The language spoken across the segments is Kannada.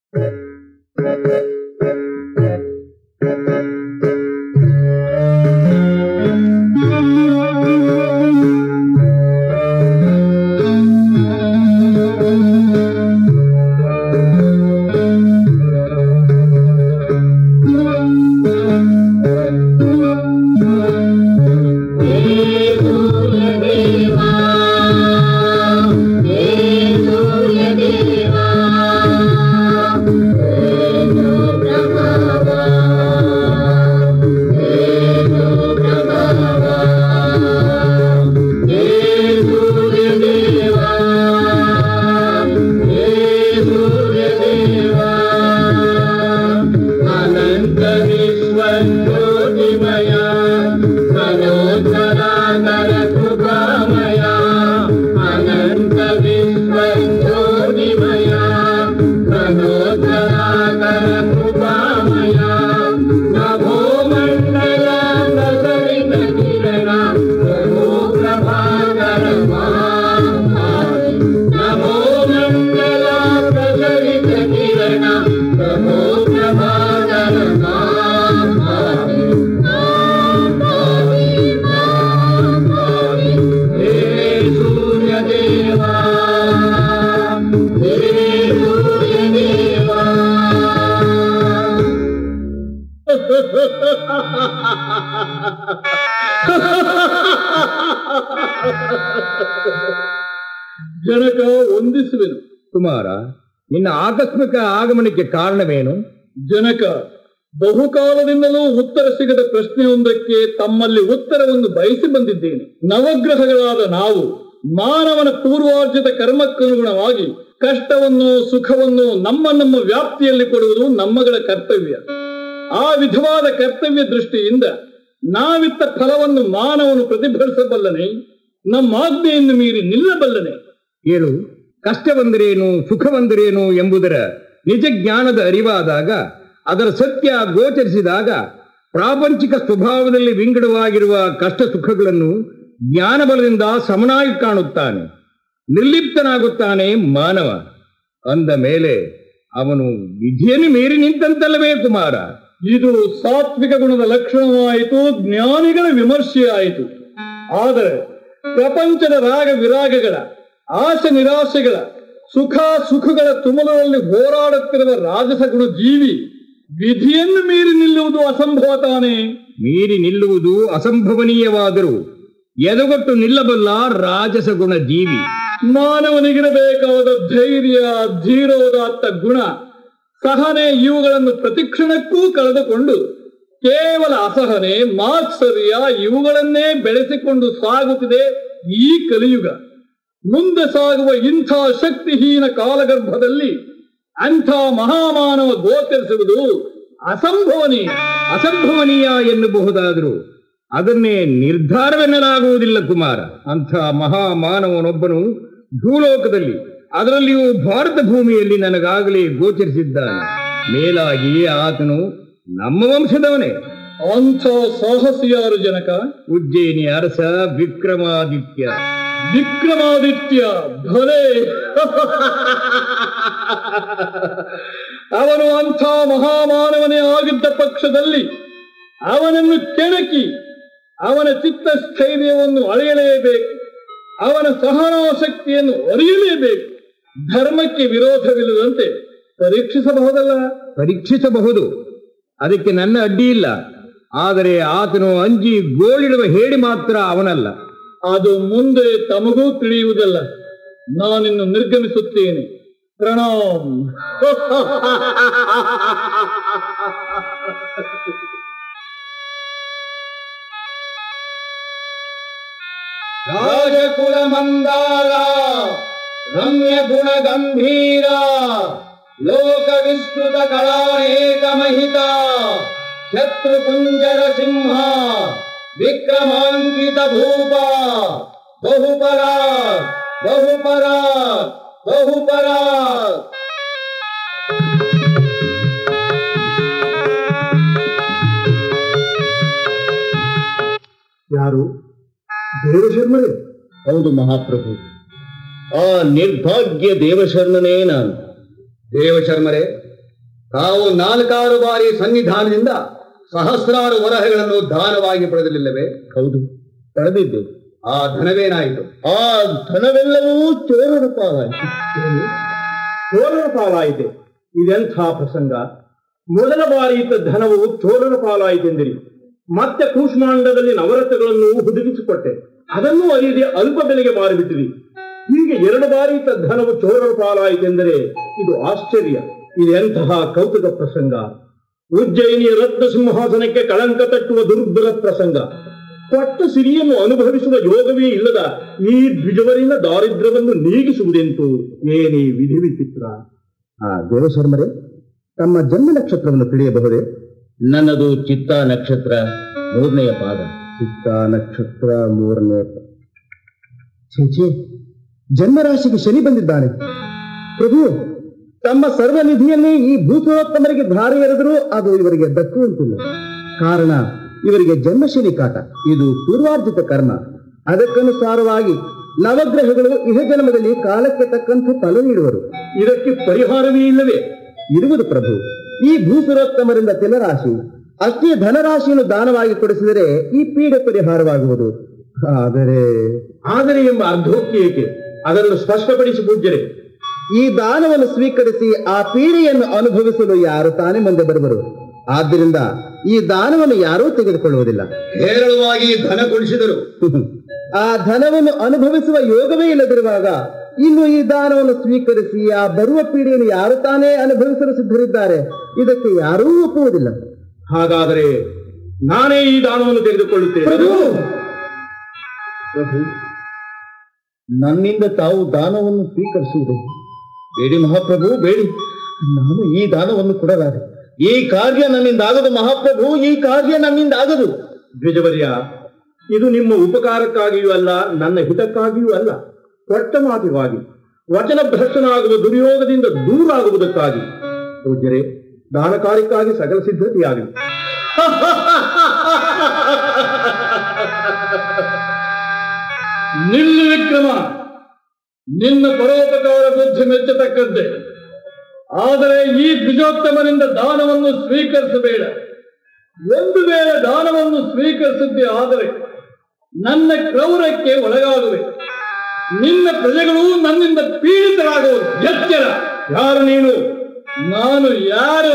ಅನಂತ ವಿಶ್ವಜ್ಯೋತಿಮಯ ಸನೋತ್ತರಾಕರ ಕೃಪಾಮಯ ಅನಂತ ವಿಶ್ವಜ್ಯೋತಿಮಯ ಸನೋತ್ತರಾಕರ ಕೃಪಾಮಯ ನಭೋ ಮಂಡಲ ಪ್ರಸರಿತ ಕಿರಣ ಪ್ರಭೋ ಪ್ರಭಾಕರ ಮಹಾಭಾವಿ. ನಮೋ ಮಂಡಲ ಪ್ರಸರಿತ ಕಿರಣ ಪ್ರಭೋ ಪ್ರಭಾಕರ ಮಹಾಭಾವಿ. ಮಹಾಭಾವಿ, ಮಹಾಭಾವಿ. ಹೇ ಸೂರ್ಯದೇವ ಹೇ ಸೂರ್ಯದೇವ ಜನಕ ವಂದಿಸುವೆನು ಕುಮಾರ ನಿನ್ನ ಆಕಸ್ಮಿಕ ಆಗಮನಕ್ಕೆ ಕಾರಣವೇನು ಜನಕ ಬಹುಕಾಲದಿಂದಲೂ ಉತ್ತರ ಸಿಗದ ಪ್ರಶ್ನೆಯೊಂದಕ್ಕೆ ತಮ್ಮಲ್ಲಿ ಉತ್ತರವನ್ನು ಬಯಸಿ ಬಂದಿದ್ದೇನೆ ನವಗ್ರಹಗಳಾದ ನಾವು ಮಾನವನ ಪೂರ್ವಾರ್ಜಿತ ಕರ್ಮಕ್ಕನುಗುಣವಾಗಿ ಕಷ್ಟವನ್ನು ಸುಖವನ್ನು ನಮ್ಮ ನಮ್ಮ ವ್ಯಾಪ್ತಿಯಲ್ಲಿ ಕೊಡುವುದು ನಮ್ಮಗಳ ಕರ್ತವ್ಯ ಆ ವಿಧವಾದ ಕರ್ತವ್ಯ ದೃಷ್ಟಿಯಿಂದ ನಾವಿತ್ತ ಫಲವನ್ನು ಮಾನವನು ಪ್ರತಿಫಲಿಸಬಲ್ಲನೆ ನಮ್ಮ ಆಜ್ಞೆಯನ್ನು ಮೀರಿ ನಿಲ್ಲಬಲ್ಲನೆ ಕೇಳು ಕಷ್ಟವೆಂದರೇನು ಸುಖವೆಂದರೇನು ಎಂಬುದರ ನಿಜ ಜ್ಞಾನದ ಅರಿವಾದಾಗ ಅದರ ಸತ್ಯ ಗೋಚರಿಸಿದಾಗ ಪ್ರಾಪಂಚಿಕ ಸ್ವಭಾವದಲ್ಲಿ ವಿಂಗಡವಾಗಿರುವ ಕಷ್ಟ ಸುಖಗಳನ್ನು ಜ್ಞಾನಬಲದಿಂದ ಸಮನಾಗಿ ಕಾಣುತ್ತಾನೆ ನಿರ್ಲಿಪ್ತನಾಗುತ್ತಾನೆ ಮಾನವ ಅಂದ ಮೇಲೆ ಅವನು ವಿಧಿಯನ್ನು ಮೀರಿ ನಿಂತಂತಲ್ಲವೇ ಕುಮಾರ ಇದು ಸಾತ್ವಿಕ ಗುಣದ ಲಕ್ಷಣವಾಯಿತು ಜ್ಞಾನಿಗಳ ವಿಮರ್ಶೆಯಾಯಿತು ಆದರೆ ಪ್ರಪಂಚದ ರಾಗ ವಿರಾಗಗಳ ಆಸೆ ನಿರಾಶೆಗಳ ಸುಖ ಸುಖಗಳ ತುಮಲದಲ್ಲಿ ಹೋರಾಡುತ್ತಿರುವ ರಾಜಸ ಗುಣ ಜೀವಿ ವಿಧಿಯನ್ನು ಮೀರಿ ನಿಲ್ಲುವುದು ಅಸಂಭವ ತಾನೇ ಮೀರಿ ನಿಲ್ಲುವುದು ಅಸಂಭವನೀಯವಾದರೂ ಎದಗೊಟ್ಟು ನಿಲ್ಲಬಲ್ಲ ರಾಜಸ ಗುಣ ಜೀವಿ ಮಾನವನಿಗಿರಬೇಕಾದ ಧೈರ್ಯ ಧೀರೋದಾತ್ತ ಗುಣ ಸಹನೆ ಇವುಗಳನ್ನು ಪ್ರತಿಕ್ಷಣಕ್ಕೂ ಕಳೆದುಕೊಂಡು ಕೇವಲ ಅಸಹನೆ ಮಾತ್ಸರ್ಯ ಇವುಗಳನ್ನೇ ಬೆಳೆಸಿಕೊಂಡು ಸಾಗುತ್ತಿದೆ ಈ ಕಲಿಯುಗ ಮುಂದೆ ಸಾಗುವ ಇಂಥ ಶಕ್ತಿಹೀನ ಕಾಲಗರ್ಭದಲ್ಲಿ ಅಂಥ ಮಹಾಮಾನವ ಗೋಚರಿಸುವುದು ಅಸಂಭವನೀಯ ಅಸಂಭವನೀಯ ಎನ್ನಬಹುದಾದರೂ ಅದನ್ನೇ ನಿರ್ಧಾರವೆನ್ನಲಾಗುವುದಿಲ್ಲ ಕುಮಾರ ಅಂಥ ಮಹಾಮಾನವನೊಬ್ಬನು ಭೂಲೋಕದಲ್ಲಿ ಅದರಲ್ಲಿಯೂ ಭಾರತ ಭೂಮಿಯಲ್ಲಿ ನನಗಾಗಲೇ ಗೋಚರಿಸಿದ್ದಾನೆ ಮೇಲಾಗಿ ಆತನು ನಮ್ಮ ವಂಶದವನೇ ಅಂಥ ಸಾಹಸಿಯಾರು ಜನಕ ಉಜ್ಜಯಿನಿ ಅರಸ ವಿಕ್ರಮಾದಿತ್ಯ ವಿಕ್ರಮಾದಿತ್ಯ ಭಲೆ ಅವನು ಅಂಥ ಮಹಾಮಾನವನೇ ಆಗಿದ್ದ ಪಕ್ಷದಲ್ಲಿ ಅವನನ್ನು ಕೆಣಕಿ ಅವನ ಚಿತ್ತಸ್ಥೈರ್ಯವನ್ನು ಅಳೆಯಲೇಬೇಕು ಅವನ ಸಹನಾಶಕ್ತಿಯನ್ನು ಅರಿಯಲೇಬೇಕು ಧರ್ಮಕ್ಕೆ ವಿರೋಧವಿಲ್ಲದಂತೆ ಪರೀಕ್ಷಿಸಬಹುದಲ್ಲ ಪರೀಕ್ಷಿಸಬಹುದು ಅದಕ್ಕೆ ನನ್ನ ಅಡ್ಡಿ ಇಲ್ಲ ಆದರೆ ಆತನು ಅಂಜಿ ಗೋಳಿಡುವ ಹೇಳಿ ಮಾತ್ರ ಅವನಲ್ಲ ಅದು ಮುಂದೆ ತಮಗೂ ತಿಳಿಯುವುದಲ್ಲ ನಾನಿನ್ನು ನಿರ್ಗಮಿಸುತ್ತೇನೆ ಪ್ರಣಾಮ್ ರಾಜಕುಲ ಮಂದಾರ ರಮ್ಯ ಗುಣ ಗಂಭೀರ ಲೋಕ ವಿಸ್ತೃತ ಕಳಾನೇಕ ಮಹಿತ ಶತ್ರು ಕುಂಜರ ಸಿಂಹ ವಿಕ್ರಮಾಂಕಿತ ಭೂಪ ಬಹುಪರ ಬಹುಪರ ಬಹುಪರ ಯಾರು ದೇವಶರ್ಮರೇ ಹೌದು ಮಹಾಪ್ರಭು ಆ ನಿರ್ಭಾಗ್ಯ ದೇವಶರ್ಮನೇ ನಾನು ದೇವಶರ್ಮರೇ ತಾವು ನಾಲ್ಕಾರು ಬಾರಿ ಸನ್ನಿಧಾನದಿಂದ ಸಹಸ್ರಾರು ವರಹಗಳನ್ನು ದಾನವಾಗಿ ಪಡೆದಿಲ್ಲವೇ ಹೌದು ಪಡೆದಿದ್ದೆ ಆ ಧನವೇನಾಯಿತು ಆ ಧನವೆಲ್ಲವೂ ಚೋರನ ಪಾಲಾಯಿತು ಚೋರನ ಪಾಲಾಯಿತೆ ಇದೆಂಥ ಪ್ರಸಂಗ ಮೊದಲ ಬಾರಿ ಇದ್ದ ಧನವು ಚೋರನ ಪಾಲಾಯಿತೆಂದಿರಿ ಮತ್ತೆ ಕೂಷ್ಮಾಂಡದಲ್ಲಿ ನವರತ್ನಗಳನ್ನು ಹುದುಗಿಸಿಕೊಟ್ಟೆ ಅದನ್ನು ಅರಿಯದೆ ಅಲ್ಪ ಬೆಲೆಗೆ ಮಾರಿಬಿಟ್ಟಿರಿ ಹೀಗೆ ಎರಡು ಬಾರಿ ಇದ್ದ ಧನವು ಚೋರನ ಪಾಲಾಯಿತೆಂದರೆ ಇದು ಆಶ್ಚರ್ಯ ಇದೆಂತಹ ಕೌತುಕ ಪ್ರಸಂಗ ಉಜ್ಜಯಿನಿಯ ರತ್ನ ಸಿಂಹಾಸನಕ್ಕೆ ಕಳಂಕ ತಟ್ಟುವ ದುರ್ಬಲ ಪ್ರಸಂಗ ಕೊಟ್ಟ ಸಿರಿಯನ್ನು ಅನುಭವಿಸುವ ಯೋಗವೇ ಇಲ್ಲದ ಈ ದ್ವಿಜವರಿನ ದಾರಿದ್ರ್ಯವನ್ನು ನೀಗಿಸುವುದೆಂತೂ ಏನೇ ವಿಧಿ ವಿಚಿತ್ರ ಆ ದೇವಶರ್ಮರೇ ತಮ್ಮ ಜನ್ಮ ನಕ್ಷತ್ರವನ್ನು ತಿಳಿಯಬಹುದೇ ನನ್ನದು ಚಿತ್ತ ನಕ್ಷತ್ರ ಮೂರನೆಯ ಪಾದ ಚಿತ್ತ ನಕ್ಷತ್ರ ಮೂರನೇ ಪ- ಛೀ, ಛೀ ಜನ್ಮರಾಶಿಗೆ ಶನಿ ಬಂದಿದ್ದಾನೆ ಪ್ರಭು ತಮ್ಮ ಸರ್ವನಿಧಿಯನ್ನೇ ಈ ಭೂಸೋತ್ತಮರಿಗೆ ಧಾರೆ ಎರೆದರೂ ಅದು ಇವರಿಗೆ ದಕ್ಕುವಂತಿಲ್ಲ ಕಾರಣ ಇವರಿಗೆ ಜನ್ಮಶನಿ ಕಾಟ ಇದು ಪೂರ್ವಾರ್ಜಿತ ಕರ್ಮ ಅದಕ್ಕನುಸಾರವಾಗಿ ನವಗ್ರಹಗಳು ಇಹ ಜನ್ಮದಲ್ಲಿ ಕಾಲಕ್ಕೆ ತಕ್ಕಂತೆ ಫಲ ನೀಡುವರು ಇದಕ್ಕೆ ಪರಿಹಾರವೇ ಇಲ್ಲವೇ ಇರುವುದು ಪ್ರಭು ಈ ಭೂಸುರೋತ್ತಮರಿಂದ ತಿಲರಾಶಿ ಅಷ್ಟೇ ಧನರಾಶಿಯನ್ನು ದಾನವಾಗಿ ಕೊಡಿಸಿದರೆ ಈ ಪೀಡೆ ಪರಿಹಾರವಾಗುವುದು ಆದರೆ ಆದರೆ ಎಂಬ ಅರ್ಧೋಕ್ತಿ ಏಕೆ ಅದನ್ನು ಸ್ಪಷ್ಟಪಡಿಸಿ ಪೂಜ್ಯರೆ ಈ ದಾನವನ್ನು ಸ್ವೀಕರಿಸಿ ಆ ಪೀಡೆಯನ್ನು ಅನುಭವಿಸಲು ಯಾರು ತಾನೇ ಮುಂದೆ ಬರುವರು ಆದ್ದರಿಂದ ಈ ದಾನವನ್ನು ಯಾರೂ ತೆಗೆದುಕೊಳ್ಳುವುದಿಲ್ಲ ಹೇರಳವಾಗಿ ಧನ ಕೊಡಿಸಿದರು ಆ ಧನವನ್ನು ಅನುಭವಿಸುವ ಯೋಗವೇ ಇಲ್ಲದಿರುವಾಗ ಇನ್ನು ಈ ದಾನವನ್ನು ಸ್ವೀಕರಿಸಿ ಆ ಬರುವ ಪೀಡೆಯನ್ನು ಯಾರು ತಾನೇ ಅನುಭವಿಸಲು ಸಿದ್ಧರಿದ್ದಾರೆ ಇದಕ್ಕೆ ಯಾರೂ ಒಪ್ಪುವುದಿಲ್ಲ ಹಾಗಾದರೆ ನಾನೇ ಈ ದಾನವನ್ನು ತೆಗೆದುಕೊಳ್ಳುತ್ತೇನೆ ಪ್ರಭು ಪ್ರಭು ನನ್ನಿಂದ ತಾವು ದಾನವನ್ನು ಸ್ವೀಕರಿಸುವುದು ಬೇಡಿ ಮಹಾಪ್ರಭು ಬೇಡಿ ನಾನು ಈ ದಾನವನ್ನು ಕೊಡಲಾರೆ ಈ ಕಾರ್ಯ ನನ್ನಿಂದ ಆಗದು ಮಹಾಪ್ರಭು ಈ ಕಾರ್ಯ ನನ್ನಿಂದ ಆಗದು ದ್ವಿಜವರ್ಯ ಇದು ನಿಮ್ಮ ಉಪಕಾರಕ್ಕಾಗಿಯೂ ಅಲ್ಲ ನನ್ನ ಹಿತಕ್ಕಾಗಿಯೂ ಅಲ್ಲ ಕೊಟ್ಟ ಮಾತಿಗಾಗಿ ವಚನ ಭ್ರಷ್ಟನಾಗುವ ದುರ್ಯೋಗದಿಂದ ದೂರಾಗುವುದಕ್ಕಾಗಿ ಪೂಜ್ಯರೇ ದಾನ ಕಾರ್ಯಕ್ಕಾಗಿ ಸಕಲ ಸಿದ್ಧತೆಯಾಗಲಿ ನಿಲ್ಲು ವಿಕ್ರಮ ನಿನ್ನ ಪರೋಪಕಾರ ಬುದ್ಧಿ ಮೆಚ್ಚತಕ್ಕದ್ದೇ ಆದರೆ ಈ ದ್ವಿಜೋತ್ತಮನಿಂದ ದಾನವನ್ನು ಸ್ವೀಕರಿಸಬೇಡ ಒಂದು ವೇಳೆ ದಾನವನ್ನು ಸ್ವೀಕರಿಸಿದ್ದೆ ಆದರೆ ನನ್ನ ಕ್ರೌರಕ್ಕೆ ಒಳಗಾಗುವೆ ನಿನ್ನ ಪ್ರಜೆಗಳು ನನ್ನಿಂದ ಪೀಡಿತರಾಗುವರು ಎಚ್ಚರ ಯಾರು ನೀನು ನಾನು ಯಾರು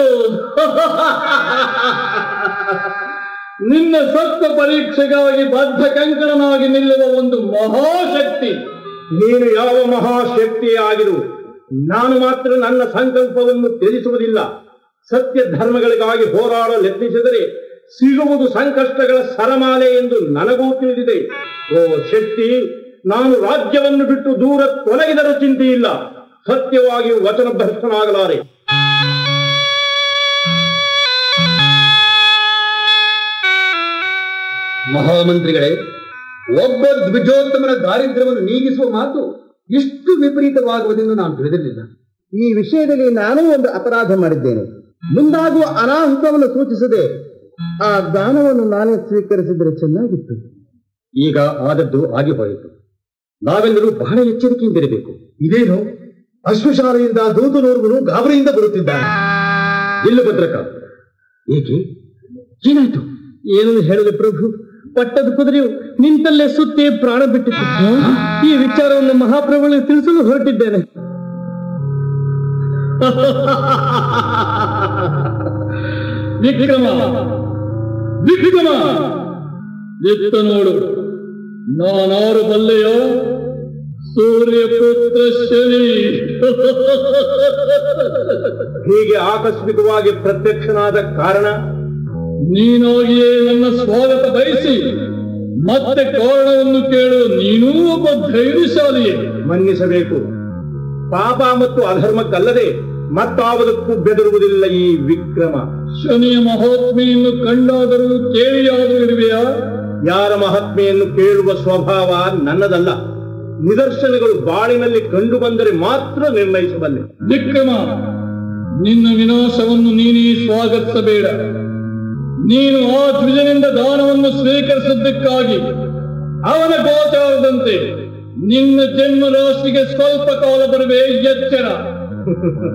ನಿನ್ನ ಸತ್ವ ಪರೀಕ್ಷೆಗಾಗಿ ಬದ್ಧ ಕಂಕಣನಾಗಿ ನಿಲ್ಲುವ ಒಂದು ಮಹಾಶಕ್ತಿ ನೀನು ಯಾವ ಮಹಾಶಕ್ತಿ ಆಗಿರು ನಾನು ಮಾತ್ರ ನನ್ನ ಸಂಕಲ್ಪವನ್ನು ತ್ಯಜಿಸುವುದಿಲ್ಲ ಸತ್ಯ ಧರ್ಮಗಳಿಗಾಗಿ ಹೋರಾಡಲು ಯತ್ನಿಸಿದರೆ ಸಿಗುವುದು ಸಂಕಷ್ಟಗಳ ಸರಮಾಲೆ ಎಂದು ನನಗೂ ತಿಳಿದಿದೆ ಓ ಶಕ್ತಿ ನಾನು ರಾಜ್ಯವನ್ನು ಬಿಟ್ಟು ದೂರ ತೊಲಗಿದರೂ ಚಿಂತೆಯಿಲ್ಲ ಸತ್ಯವಾಗಿ ವಚನ ಭ್ರಷ್ಟನಾಗಲಾರೆ ಮಹಾಮಂತ್ರಿಗಳೇ ಒಬ್ಬ ದ್ವಿಜೋತ್ತಮನ ದಾರಿದ್ರ್ಯವನ್ನು ನೀಗಿಸುವ ಮಾತು ಇಷ್ಟು ವಿಪರೀತವಾಗುವುದೆಂದು ನಾನು ತಿಳಿದಿರಲಿಲ್ಲ ಈ ವಿಷಯದಲ್ಲಿ ನಾನೂ ಒಂದು ಅಪರಾಧ ಮಾಡಿದ್ದೇನೆ ಮುಂದಾಗುವ ಅನಾಹುತವನ್ನು ಸೂಚಿಸದೆ ಆ ದಾನವನ್ನು ನಾನೇ ಸ್ವೀಕರಿಸಿದರೆ ಚೆನ್ನಾಗಿತ್ತು ಈಗ ಆದದ್ದು ಆಗಿ ಹೋಯಿತು ನಾವೆಲ್ಲರೂ ಬಹಳ ಎಚ್ಚರಿಕೆಯಿಂದಿರಬೇಕು ಇದೇನು ಅಶ್ವಶಾಲೆಯಿಂದ ದೂತನೋರ್ವನು ಗಾಬರಿಯಿಂದ ಬರುತ್ತಿದ್ದಾನೆ ಇಲ್ಲ ಭದ್ರಕ ಏಕೆ ಏನಾಯ್ತು ಏನನ್ನು ಹೇಳಲಿ ಪ್ರಭು ಪಟ್ಟದ ಕುದುರೆಯು ನಿಂತಲ್ಲೇ ಸುತ್ತಿ ಪ್ರಾಣ ಬಿಟ್ಟಿತ್ತು ಈ ವಿಚಾರವನ್ನು ಮಹಾಪ್ರಭುಗಳಿಗೆ ತಿಳಿಸಲು ಹೊರಟಿದ್ದೇನೆ ವಿಕ್ರಮ ವಿಕ್ರಮ ಎತ್ತ ನೋಡು ನಾನಾರು ಬಲ್ಲೆಯೋ ಸೂರ್ಯಪುತ್ರ ಶನಿ ಹೀಗೆ ಆಕಸ್ಮಿಕವಾಗಿ ಪ್ರತ್ಯಕ್ಷನಾದ ಕಾರಣ ನೀನಾಗಿಯೇ ನನ್ನ ಸ್ವಾಗತ ಬಯಸಿ ಮತ್ತೆ ಕಾರಣವನ್ನು ಕೇಳು ನೀನೂ ಒಬ್ಬ ಧೈರ್ಯಶಾಲಿಯೇ ಮನ್ನಿಸಬೇಕು ಪಾಪ ಮತ್ತು ಅಧರ್ಮಕ್ಕಲ್ಲದೆ ಮತ್ತಾವುದಕ್ಕೂ ಬೆದರುವುದಿಲ್ಲ ಈ ವಿಕ್ರಮ ಶನಿಯ ಮಹಾತ್ಮೆಯನ್ನು ಕಂಡಾದರೂ ಕೇಳಿಯಾದರೂ ಇರುವೆಯಾ ಯಾರ ಮಹಾತ್ಮೆಯನ್ನು ಕೇಳುವ ಸ್ವಭಾವ ನನ್ನದಲ್ಲ ನಿದರ್ಶನಗಳು ಬಾಳಿನಲ್ಲಿ ಕಂಡು ಬಂದರೆ ಮಾತ್ರ ನಿರ್ಣಯಿಸಬಲ್ಲೆ ವಿಕ್ರಮ ನಿನ್ನ ವಿನಾಶವನ್ನು ನೀನೇ ಸ್ವಾಗತಿಸಬೇಡ ನೀನು ಆ ದ್ವಿಜನಿಂದ ದಾನವನ್ನು ಸ್ವೀಕರಿಸಿದ್ದಕ್ಕಾಗಿ ಅವನ ಗೋಚಾರದಂತೆ ನಿನ್ನ ಜನ್ಮ ರಾಶಿಗೆ ಸ್ವಲ್ಪ ಕಾಲ ಬರುವೆ ಎಚ್ಚರ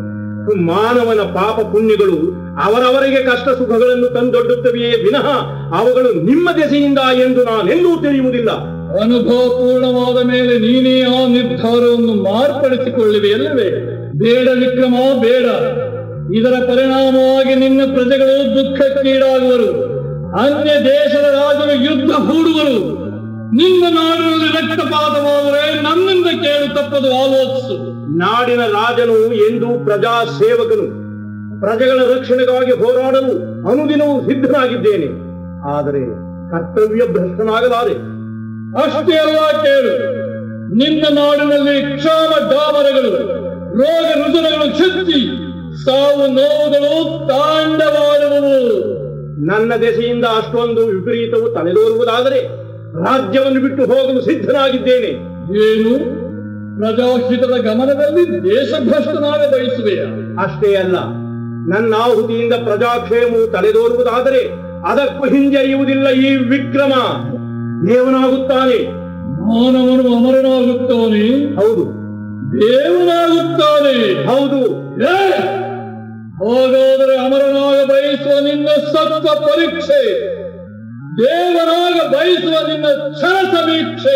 ಮಾನವನ ಪಾಪ ಪುಣ್ಯಗಳು ಅವರವರಿಗೆ ಕಷ್ಟ ಸುಖಗಳನ್ನು ತಂದೊಡ್ಡುತ್ತವೆಯೇ ವಿನಃ ಅವುಗಳು ನಿಮ್ಮ ದೆಸೆಯಿಂದ ಎಂದು ನಾನೆಂದೂ ತಿಳಿಯುವುದಿಲ್ಲ ಅನುಭವ ಪೂರ್ಣವಾದ ಮೇಲೆ ನೀನೇ ಆ ನಿರ್ಧಾರವನ್ನು ಮಾರ್ಪಡಿಸಿಕೊಳ್ಳುವೆಯಲ್ಲವೇ ಬೇಡ ವಿಕ್ರಮ ಬೇಡ ಇದರ ಪರಿಣಾಮವಾಗಿ ನಿನ್ನ ಪ್ರಜೆಗಳು ದುಃಖಕ್ಕೀಡಾಗುವರು ಅನ್ಯ ದೇಶದ ರಾಜರು ಯುದ್ಧ ಹೂಡುವರು ನಿನ್ನ ನಾಡಿನಲ್ಲಿ ರಕ್ತಪಾತವಾದರೆ ನನ್ನಿಂದ ಕೇಳು ತಪ್ಪದು ಆಲೋಚಿಸು ನಾಡಿನ ರಾಜನು ಎಂದು ಪ್ರಜಾ ಸೇವಕನು ಪ್ರಜೆಗಳ ರಕ್ಷಣೆಗಾಗಿ ಹೋರಾಡಲು ಅನುದಿನವೂ ಸಿದ್ಧನಾಗಿದ್ದೇನೆ ಆದರೆ ಕರ್ತವ್ಯ ಭ್ರಷ್ಟನಾಗಲಾರೆ ಅಷ್ಟೇ ಅಲ್ಲ ಕೇಳು ನಿನ್ನ ನಾಡಿನಲ್ಲಿ ಕ್ಷಾಮ ಡಾಮರಗಳು ರೋಗ ರುಜಿನಗಳು ಛಿಚ್ಚಿ ಸಾವು ನೋವುಗಳು ತಾಂಡವಾಡುವವು ನನ್ನ ದೆಸೆಯಿಂದ ಅಷ್ಟೊಂದು ವಿಪರೀತವು ತಲೆದೋರುವುದಾದರೆ ರಾಜ್ಯವನ್ನು ಬಿಟ್ಟು ಹೋಗಲು ಸಿದ್ಧನಾಗಿದ್ದೇನೆ ಏನು ಪ್ರಜಾಹಿತದ ಗಮನದಲ್ಲಿ ದೇಶಭ್ರಷ್ಟನಾಗ ಬಯಸುವೆಯ ಅಷ್ಟೇ ಅಲ್ಲ ನನ್ನ ಆಹುತಿಯಿಂದ ಪ್ರಜಾಕ್ಷೇಮವು ತಲೆದೋರುವುದಾದರೆ ಅದಕ್ಕೂ ಹಿಂಜರಿಯುವುದಿಲ್ಲ ಈ ವಿಕ್ರಮ ದೇವನಾಗುತ್ತಾನೆ ಮಾನವನು ಅಮರನಾಗುತ್ತಾನೆ ಹೌದು ದೇವನಾಗುತ್ತಾನೆ ಹೌದು ಏ! ಹಾಗಾದರೆ ಅಮರನಾಗ ಬಯಸುವ ನಿನ್ನ ಸತ್ವ ಪರೀಕ್ಷೆ ದೇವನಾಗ ಬಯಸುವ ನಿನ್ನ ಕ್ಷಣ ಸಮೀಕ್ಷೆ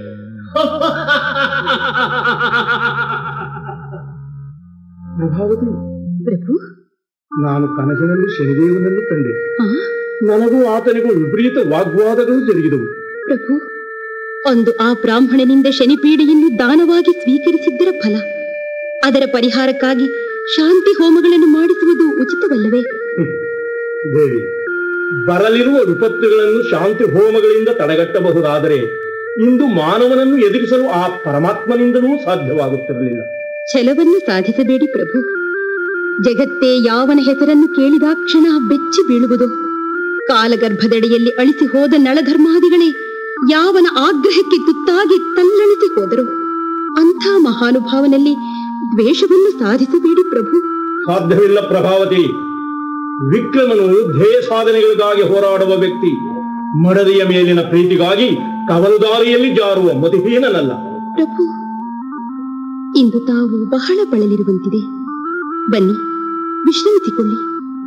ಪ್ರಭಾವತಿ ಪ್ರಭು ನಾನು ಕನಸಿನಲ್ಲಿ ಶನಿದೇವನನ್ನು ಕಂಡೆ ಆ, ನನಗೂ ಆತನಿಗೂ ವಿಪರೀತ ವಾಗ್ವಾದಗಳು ಜರುಗಿದವು ಪ್ರಭು ಅಂದು ಆ ಬ್ರಾಹ್ಮಣನಿಂದ ಶನಿಪೀಡೆಯನ್ನು ದಾನವಾಗಿ ಸ್ವೀಕರಿಸಿದ್ದರ ಫಲ ಅದರ ಪರಿಹಾರಕ್ಕಾಗಿ ಶಾಂತಿ ಹೋಮಗಳನ್ನು ಮಾಡಿಸುವುದು ಉಚಿತವಲ್ಲವೇ ದೇವಿ ಬರಲಿರುವ ವಿಪತ್ತುಗಳನ್ನು ಶಾಂತಿ ಹೋಮಗಳಿಂದ ತಡೆಗಟ್ಟಬಹುದಾದರೆ ಇಂದು ಮಾನವನನ್ನು ಎದುರಿಸಲು ಆ ಪರಮಾತ್ಮನಿಂದಲೂ ಸಾಧ್ಯವಾಗುತ್ತಿರಲಿಲ್ಲ ಛಲವನ್ನು ಸಾಧಿಸಬೇಡಿ ಪ್ರಭು ಜಗತ್ತೇ ಯಾವನ ಹೆಸರನ್ನು ಕೇಳಿದಾಕ್ಷಣ ಬೆಚ್ಚಿ ಬೀಳುವುದು ಕಾಲಗರ್ಭದಡಿಯಲ್ಲಿ ಅಳಿಸಿ ಹೋದ ನಳಧರ್ಮಾದಿಗಳೇ ಯಾವನ ಆಗ್ರಹಕ್ಕೆ ತುತ್ತಾಗಿ ತಲ್ಲಣಿಸಿ ಹೋದರು ಅಂಥ ಮಹಾನುಭಾವನಲ್ಲಿ ದ್ವೇಷವನ್ನು ಸಾಧಿಸಬೇಡಿ ಪ್ರಭು ಸಾಧ್ಯವಿಲ್ಲ ಪ್ರಭಾವತಿ ವಿಕ್ರಮನು ಧ್ಯೇಯ ಸಾಧನೆಗಳಿಗಾಗಿ ಹೋರಾಡುವ ವ್ಯಕ್ತಿ ಮಡದಿಯ ಮೇಲಿನ ಪ್ರೀತಿಗಾಗಿ ಕವಲುದಾರಿಯಲ್ಲಿ ಜಾರುವ ಮತಿಹೀನನಲ್ಲ ಪ್ರಭು ಇಂದು ತಾವು ಬಹಳ ಬಳಲಿರುವಂತಿದೆ ಬನ್ನಿ ವಿಶ್ರಮಿಸಿಕೊಳ್ಳಿ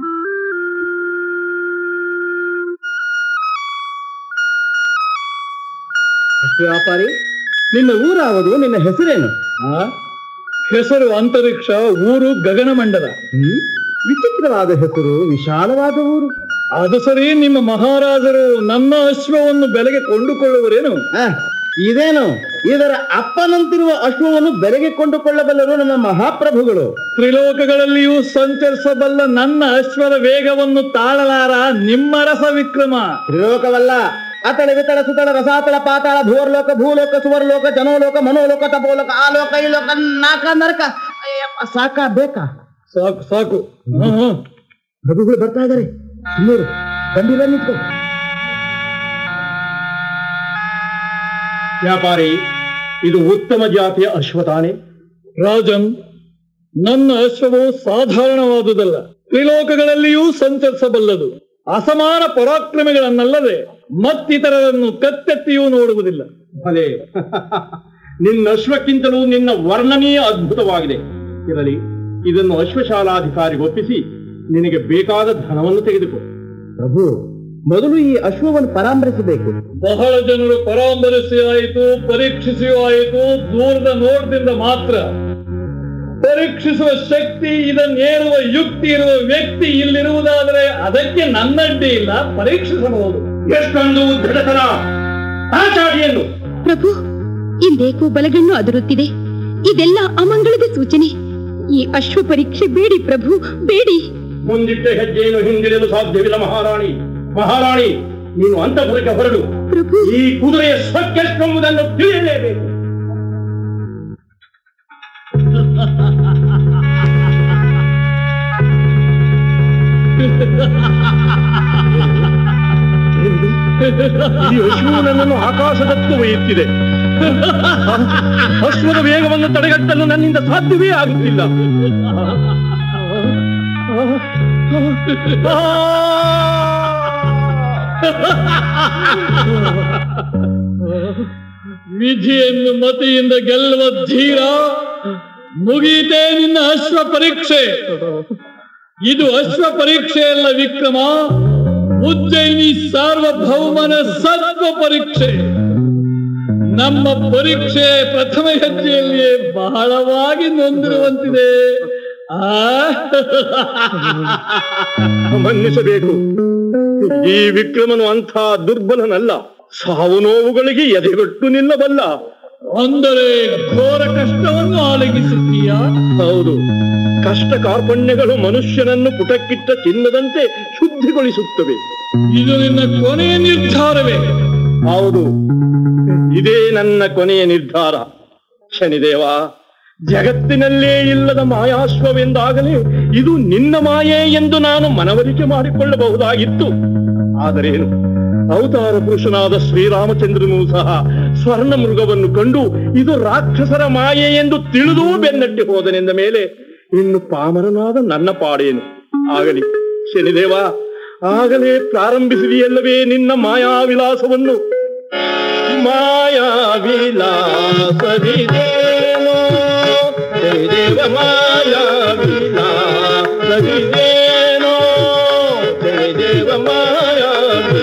ವ್ಯಾಪಾರಿ ನಿನ್ನ ಊರಾವುದು ನಿನ್ನ ಹೆಸರೇನು ಆ? ಹೆಸರು ಅಂತರಿಕ್ಷ ಊರು ಗಗನಮಂಡಲ ಹ್ಮ್? ವಿಚಿತ್ರವಾದ ಹೆಸರು ವಿಶಾಲವಾದ ಊರು ಅದು ಸರಿ ನಿಮ್ಮ ಮಹಾರಾಜರು ನನ್ನ ಅಶ್ವವನ್ನು ಬೆಲೆಗೆ ಕೊಂಡುಕೊಳ್ಳುವರೇನು ಆ, ಇದೇನು ಇದರ ಅಪ್ಪನಂತಿರುವ ಅಶ್ವವನ್ನು ಬೆಲೆಗೆ ಕೊಂಡುಕೊಳ್ಳಬಲ್ಲರು ನಮ್ಮ ಮಹಾಪ್ರಭುಗಳು ತ್ರಿಲೋಕಗಳಲ್ಲಿಯೂ ಸಂಚರಿಸಬಲ್ಲ ನನ್ನ ಅಶ್ವದ ವೇಗವನ್ನು ತಾಳಲಾರ ನಿಮ್ಮ ರಸ ವಿಕ್ರಮ ತ್ರಿಲೋಕವಲ್ಲ ಅತಳ ವಿತಳ ಸುತಳ ರಸಾತಳ ಪಾತಾಳ ಭೂರ್ಲೋಕ ಭೂಲೋಕ ಸುವರ್ಲೋಕ ಜನೋಲೋಕ ಮನೋಲೋಕ ತಪೋಲೋಕ ಆ ಲೋಕ ಈ ಲೋಕ ನಾಕ ನರಕ ಅಯ್ಯಪ್ಪ, ಸಾಕಾ ಬೇಕಾ ಸಾಕು ಸಾಕು ಹ್ಮ್, ಹ್ಮ್. ಪ್ರಭುಗಳು ಬರ್ತಾ ಇದಾರೆ ಸುಮ್ಮನೆ ಗಂಭೀರ ನಿಂತ್ಕೋ ವ್ಯಾಪಾರಿ ಇದು ಉತ್ತಮ ಜಾತಿಯ ಅಶ್ವತಾನೆ ರಾಜನ್ ನನ್ನ ಅಶ್ವವು ಸಾಧಾರಣವಾದುದಲ್ಲ ತ್ರಿಲೋಕಗಳಲ್ಲಿಯೂ ಸಂಚರಿಸಬಲ್ಲದು ಅಸಮಾನ ಪರಾಕ್ರಮಿಗಳನ್ನಲ್ಲದೆ ಮತ್ತಿತರರನ್ನು ಕತ್ತೆತ್ತಿಯೂ ನೋಡುವುದಿಲ್ಲ ಭಲೆ ನಿನ್ನ ಅಶ್ವಕ್ಕಿಂತಲೂ ನಿನ್ನ ವರ್ಣನೀಯ ಅದ್ಭುತವಾಗಿದೆ ಇರಲಿ ಇದನ್ನು ಅಶ್ವಶಾಲಾಧಿಕಾರಿಗೆ ಒಪ್ಪಿಸಿ ನಿನಗೆ ಬೇಕಾದ ಧನವನ್ನು ತೆಗೆದುಕೋ ಪ್ರಭು ಮೊದಲು ಈ ಅಶ್ವವನ್ನು ಪರಾಮರಿಸಬೇಕು ಬಹಳ ಜನರು ಪರಾಮರಿಸಿ ಆಯಿತು ಪರೀಕ್ಷಿಸಿಯೂ ಆಯಿತು ದೂರದ ನೋಟದಿಂದ ಮಾತ್ರ ಪರೀಕ್ಷಿಸುವ ಶಕ್ತಿ ಇದನ್ನೇರುವ ಯುಕ್ತಿ ಇರುವ ವ್ಯಕ್ತಿ ಇಲ್ಲಿರುವುದಾದರೆ ಅದಕ್ಕೆ ನನ್ನಡ್ಡಿ ಇಲ್ಲ ಪರೀಕ್ಷಿಸಬಹುದು ಎಷ್ಟೊಂದು ದೃಢತನ ಆಚಾರ್ಯನ್ನು ಪ್ರಭು ಇಂದೇಕೋ ಬಲಗಣ್ಣು ಅದರುತ್ತಿದೆ ಇದೆಲ್ಲ ಅಮಂಗಳದ ಸೂಚನೆ ಈ ಅಶ್ವ ಪರೀಕ್ಷೆ ಬೇಡಿ ಪ್ರಭು ಬೇಡಿ ಮುಂದಿಟ್ಟ ಹೆಜ್ಜೆಯನ್ನು ಹಿಂದಿಡಲು ಸಾಧ್ಯವಿಲ್ಲ ಮಹಾರಾಣಿ ಮಹಾರಾಣಿ ನೀನು ಅಂತಪುರಕ್ಕೆ ಹೊರಡು ಪ್ರಭು ಈ ಕುದುರೆಯ ಸ್ವಕ್ಕೆಷ್ಟೆಂಬುದನ್ನು ತಿಳಿಯಲೇಬೇಕು ಈ ಅಶ್ವವು ನನ್ನನ್ನು ಆಕಾಶದತ್ತು ಒಯ್ಯುತ್ತಿದೆ ಅಶ್ವದ ವೇಗವನ್ನು ತಡೆಗಟ್ಟಲು ನನ್ನಿಂದ ಸಾಧ್ಯವೇ ಆಗುತ್ತಿಲ್ಲ ವಿಧಿಯನ್ನು ಮತಿಯಿಂದ ಗೆಲ್ಲುವ ಧೀರ ಮುಗೀತೆ ನಿನ್ನ ಅಶ್ವ ಪರೀಕ್ಷೆ ಇದು ಅಶ್ವ ಪರೀಕ್ಷೆ ಅಲ್ಲ ವಿಕ್ರಮ ಉಜ್ಜಯಿನಿ ಸಾರ್ವಭೌಮನ ಸತ್ವ ಪರೀಕ್ಷೆ ನಮ್ಮ ಪರೀಕ್ಷೆ ಪ್ರಥಮ ಹೆಜ್ಜೆಯಲ್ಲಿಯೇ ಬಹಳವಾಗಿ ನೊಂದಿರುವಂತಿದೆ ಆ ಮನ್ನಿಸಬೇಕು ಈ ವಿಕ್ರಮನು ಅಂಥ ದುರ್ಬಲನಲ್ಲ ಸಾವು ನೋವುಗಳಿಗೆ ಎದೆಗಟ್ಟು ನಿಲ್ಲಬಲ್ಲ ಅಂದರೆ ಘೋರ ಕಷ್ಟವನ್ನು ಆಲಗಿಸುತ್ತೀಯಾ ಹೌದು ಕಷ್ಟ ಕಾರ್ಪಣ್ಯಗಳು ಮನುಷ್ಯನನ್ನು ಪುಟಕ್ಕಿಟ್ಟ ಚಿನ್ನದಂತೆ ಶುದ್ಧಿಗೊಳಿಸುತ್ತವೆ ಇದು ನಿನ್ನ ಕೊನೆಯ ನಿರ್ಧಾರವೇ ಹೌದು ಇದೇ ನನ್ನ ಕೊನೆಯ ನಿರ್ಧಾರ ಶನಿದೇವ ಜಗತ್ತಿನಲ್ಲೇ ಇಲ್ಲದ ಮಾಯಾಶ್ವವೆಂದಾಗಲೇ ಇದು ನಿನ್ನ ಮಾಯೆ ಎಂದು ನಾನು ಮನವರಿಕೆ ಮಾಡಿಕೊಳ್ಳಬಹುದಾಗಿತ್ತು ಆದರೇನು ಅವತಾರ ಪುರುಷನಾದ ಶ್ರೀರಾಮಚಂದ್ರನೂ ಸಹ ಸ್ವರ್ಣ ಮೃಗವನ್ನು ಕಂಡು ಇದು ರಾಕ್ಷಸರ ಮಾಯೆ ಎಂದು ತಿಳಿದೂ ಬೆನ್ನಟ್ಟಿ ಹೋದನೆಂದ ಮೇಲೆ ಇನ್ನು ಪಾಮರನಾದ ನನ್ನ ಪಾಡೇನು ಆಗಲಿ ಶನಿದೇವ ಆಗಲೇ ಪ್ರಾರಂಭಿಸಿದೆಯಲ್ಲವೇ ನಿನ್ನ ಮಾಯಾ ವಿಲಾಸವನ್ನು ಮಾಯಾ ವಿಲಾಸವಿದೇನೋ ಜಯದೇವ ಮಾಯಾ ವಿಲಾಸವಿದೇನೋ ಜಯದೇವ ಮಾಯಾ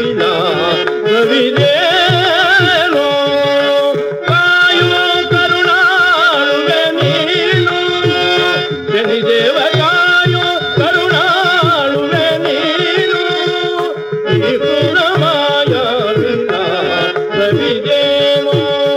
ವಿಲಾಸವಿದೇನೋ ಕಾಯುವ ಕರುಣಾಳುವೆ ನೀನು ಶನಿದೇವ ಕಾಯೋ ಕರುಣಾಳುವೆ ನೀನು ಈ ಗುಣಮಾಯ ರವಿದೇವೋ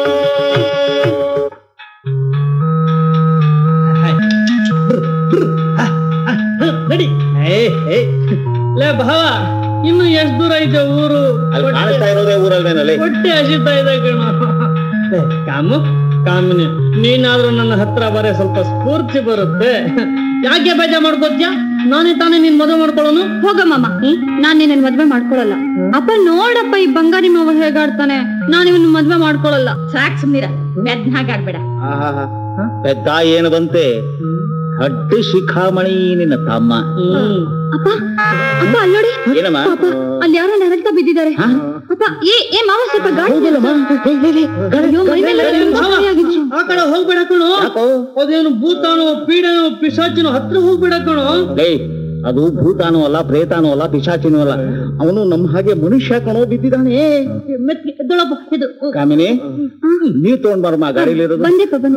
ನಡಿ ಏ, ಏ. ಲೇ ಭಾವ ಇನ್ನು ಎಷ್ಟ್ ದೂರ ಐತೆ ಊರು ಅಲ್ಲಿ ಕಾಣಿಸ್ತಾ ಇರೋದೇ ಊರಲ್ವೇನಲ್ಲಿ ಹೊಟ್ಟೆ ಹಸಿತಾ ಇದೆ ಕಣ ಏ, ಕಾಮು ಕಾಮಿನಿ ನೀನಾದ್ರೂ ನನ್ನ ಹತ್ರ ಬರೇ ಸ್ವಲ್ಪ ಸ್ಫೂರ್ತಿ ಬರುತ್ತೆ ಯಾಕೆ ಬೇಜಾರ್ ಮಾಡ್ಕೋತ್ಯಾ ನಾನೇ ತಾನೇ ನಿನ್ ಮದುವೆ ಮಾಡ್ಕೊಳ್ಳೋನು ಹೋಗ ಮಾಮ ನಾನ್ ನಿನ್ನ ಮದ್ವೆ ಮಾಡ್ಕೊಳಲ್ಲ ಅಪ್ಪ ನೋಡಪ್ಪ ಈ ಬಂಗಾರಿ ಮಾವ ಹೇಗಾಡ್ತಾನೆ ನಾನ್ ಇವನ್ ಮದ್ವೆ ಮಾಡ್ಕೊಳಲ್ಲ ಸಾಕ್ ಸುಮ್ನಿರ ಮೆದ್ನಾಗಾಡ್ಬೇಡ ಪೆದ್ದ ಏನು ಬಂತೆ ಹಡ್ಡಿ ಶಿಖಾಮಣಿ ನಿನ್ನ ತಮ್ಮ ಹ್ಮ್ ಅಪ್ಪ ಅಪ್ಪ ಅಲ್ಲೋಡಿ ಏನಮ್ಮ ಪಾಪ ಅಲ್ಲಿ ಯಾರೋ ನರಳ್ತಾ ಬಿದ್ದಿದ್ದಾರೆ ಅಪ್ಪ ಏ ಏ ಮಾವ ಸ್ವಲ್ಪ ಗಾಡಿ ಅಯ್ಯೋ, ಮೈ ಮೇಲೆ ತುಂಬಾ ಭಾವ, ಸರಿಯಾಗಿದೆ. ಆ ಕಡೆ ಹೋಗ್ಬೇಡ ಕಣೋ ಅದೇನು ಭೂತಾನು ಪೀಡನು ಪಿಶಾಚಿನ ಹತ್ರ ಹೋಗ್ಬೇಡ ಕಣೋ ಏಯ್ ಅದು ಭೂತಾನು ಅಲ್ಲ ಪ್ರೇತಾನು ಅಲ್ಲ ಪಿಶಾಚಿನೂ ಅಲ್ಲ ಅವನು ನಮ್ಮ ಹಾಗೆ ಮನುಷ್ಯ ಕಣೋ ಬಿದ್ದಿದ್ದಾನೆ ಮೆತ್ಗೆ ಎದ್ದೊಳಪ್ಪ, ಎದ್ದು. ಕಾಮಿನಿ ನೀವ್ ತಗೊಂಡ್ ಬರಮ್ಮ ಗಾಡಿಲಿರೋದು ಬಂದೆಪ್ಪ ಬಂದೆ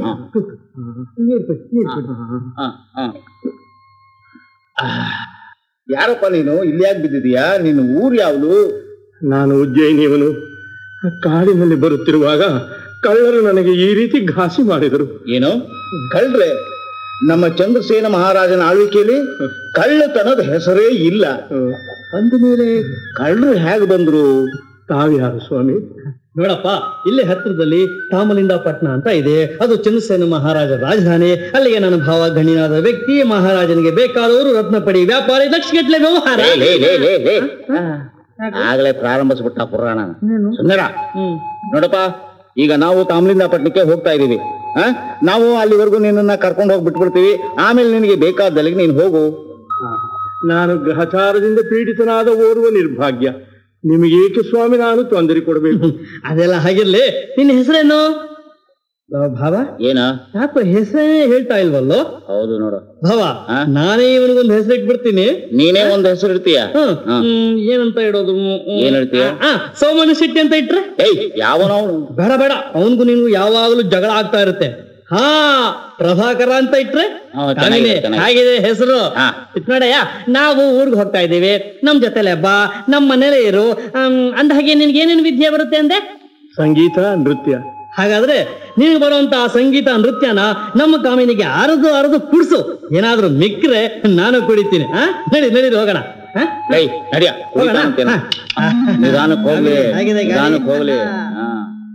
ಹ, ಹ. ಆ, ಯಾರಪ್ಪ ನೀನು ಇಲ್ಲಿ ಯಾಕೆ ಬಿದ್ದಿದೀಯಾ ನಿನ್ನ ಊರ್ ಯಾವ್ದು ನಾನು ಉಜ್ಜಯಿನಿಯವನು ಕಾಡಿನಲ್ಲಿ ಬರುತ್ತಿರುವಾಗ ಕಳ್ಳರು ನನಗೆ ಈ ರೀತಿ ಘಾಸಿ ಮಾಡಿದರು ಏನು ಕಳ್ರೆ ನಮ್ಮ ಚಂದ್ರಸೇನ ಮಹಾರಾಜನ ಆಳ್ವಿಕೆಯಲ್ಲಿ ಕಳ್ಳತನದ ಹೆಸರೇ ಇಲ್ಲ ಅಂದಮೇಲೆ ಕಳ್ಳರು ಹೇಗೆ ಬಂದ್ರು ತಾವ್ಯಾರು ಸ್ವಾಮಿ ನೋಡಪ್ಪ ಇಲ್ಲೇ ಹತ್ರದಲ್ಲಿ ತಾಮಲಿಂದ ಪಟ್ನ ಅಂತ ಇದೆ ಅದು ಚಂದ್ರಸೇನ ಮಹಾರಾಜ ರಾಜಧಾನಿ ಅಲ್ಲಿಗೆ ನನ್ನ ಭಾವ ಗಣ್ಯನಾದ ವ್ಯಕ್ತಿ ಮಹಾರಾಜನಿಗೆ ಬೇಕಾದವರು ರತ್ನಪಡಿ ವ್ಯಾಪಾರಿ ಲಕ್ಷಗಟ್ಟಲೆ ವ್ಯವಹಾರ ಲೇ, ಲೇ, ಲೇ, ಲೇ, ಲೇ. ಆಗ್ಲೇ ಪ್ರಾರಂಭಿಸ್ಬಿಟ್ಟ ಪುರಾಣ ಸುಂದರ ಹ್ಮ್ ನೋಡಪ್ಪ ಈಗ ನಾವು ತಾಮ್ಲಿಂದ ಪಟ್ಟಣಕ್ಕೆ ಹೋಗ್ತಾ ಇದೀವಿ ಆ? ನಾವು ಅಲ್ಲಿವರೆಗೂ ನಿನ್ನನ್ನ ಕರ್ಕೊಂಡು ಹೋಗಿ ಬಿಟ್ಬಿಡ್ತೀವಿ ಆಮೇಲೆ ನಿನಗೆ ಬೇಕಾದ್ದಲ್ಲಿಗೆ ನೀನು ಹೋಗು ನಾನು ಗ್ರಹಚಾರದಿಂದ ಪೀಡಿತನಾದ ಓರ್ವ ನಿರ್ಭಾಗ್ಯ ನಿಮಗೇಕೆ ಸ್ವಾಮಿ ನಾನು ತೊಂದರೆ ಕೊಡಬೇಕು ಅದೆಲ್ಲ ಹಾಗಿರ್ಲಿ ನಿನ್ನ ಹೆಸರೇನು ಲೋ ಭಾವ ಏನ ಯಾಕೋ ಹೆಸರೇ ಹೇಳ್ತಾ ಇಲ್ವಲ್ಲೋ ಹೌದು ನೋಡು ಭಾವ ಆ? ನಾನೇ ಇವನಿಗೊಂದು ಹೆಸರು ಇಟ್ಬಿಡ್ತೀನಿ ನೀನೇ ಒಂದ್ ಹೆಸರು ಇರ್ತೀಯ ಹ್ಮ್. ಹಾ. ಹ್ಮ್, ಏನಂತ ಇಡೋದು ಹ್ಮ್, ಹ್ಮ್. ಏನ್ ಹೇಳ್ತೀಯ? ಆ, ಸೋಮನ ಶೆಟ್ಟಿ ಅಂತ ಇಟ್ರೆ ಏಯ್ ಯಾವನವನು ಬೇಡ ಬೇಡ ಅವನಿಗೂ ನಿನ್ಗೂ ಯಾವಾಗಲೂ ಜಗಳ ಆಗ್ತಾ ಇರುತ್ತೆ ಹಾ ಪ್ರಭಾಕರ ಅಂತ ಇಟ್ರೆ ಹಾ, ಚೆನ್ನಾಗಿದೆ, ಕಾಮಿನಿ, ಚೆನ್ನಾಗಿದೆ. ಹಾಗಿದೆ ಹೆಸರು ಹಾ. ಇದ್ ನೋಡಯ್ಯ ನಾವು ಊರ್ಗ್ ಹೋಗ್ತಾ ಇದ್ದೀವಿ ನಮ್ ಜೊತೆಲೆ ಬಾ ನಮ್ ಮನೇಲೆ ಇರು ಅಮ್, ಅಂದ ಹಾಗೆ ನಿನ್ಗೆ ಏನೇನು ವಿದ್ಯೆ ಬರುತ್ತೆ ಅಂದೆ ಸಂಗೀತ ನೃತ್ಯ ಹಾಗಾದ್ರೆ ನಿನಗೆ ಬರುವಂತ ಸಂಗೀತ ನೃತ್ಯನ ನಮ್ಮ ಕಾಮಿನಿಗೆ ಅರದು ಅರದು ಕುಡ್ಸು ಏನಾದ್ರೂ ಮಿಕ್ರೆ ನಾನು ಕುಡಿತೀನಿ ಹಾ ನಡಿ ನಡಿ ಹೋಗೋಣ ಹಾ? ಏಯ್ ನಡಿಯ ಹೋಗೋಣ? ಅಂತೇನೆ ಹಾ. ನಿಧಾನಕ್ಕೆ ಹೋಗ್ಲಿ ಆಗಿದೆ ಗಾಡಿ. ನಿಧಾನಕ್ಕೆ ಹೋಗ್ಲಿ ಹಾ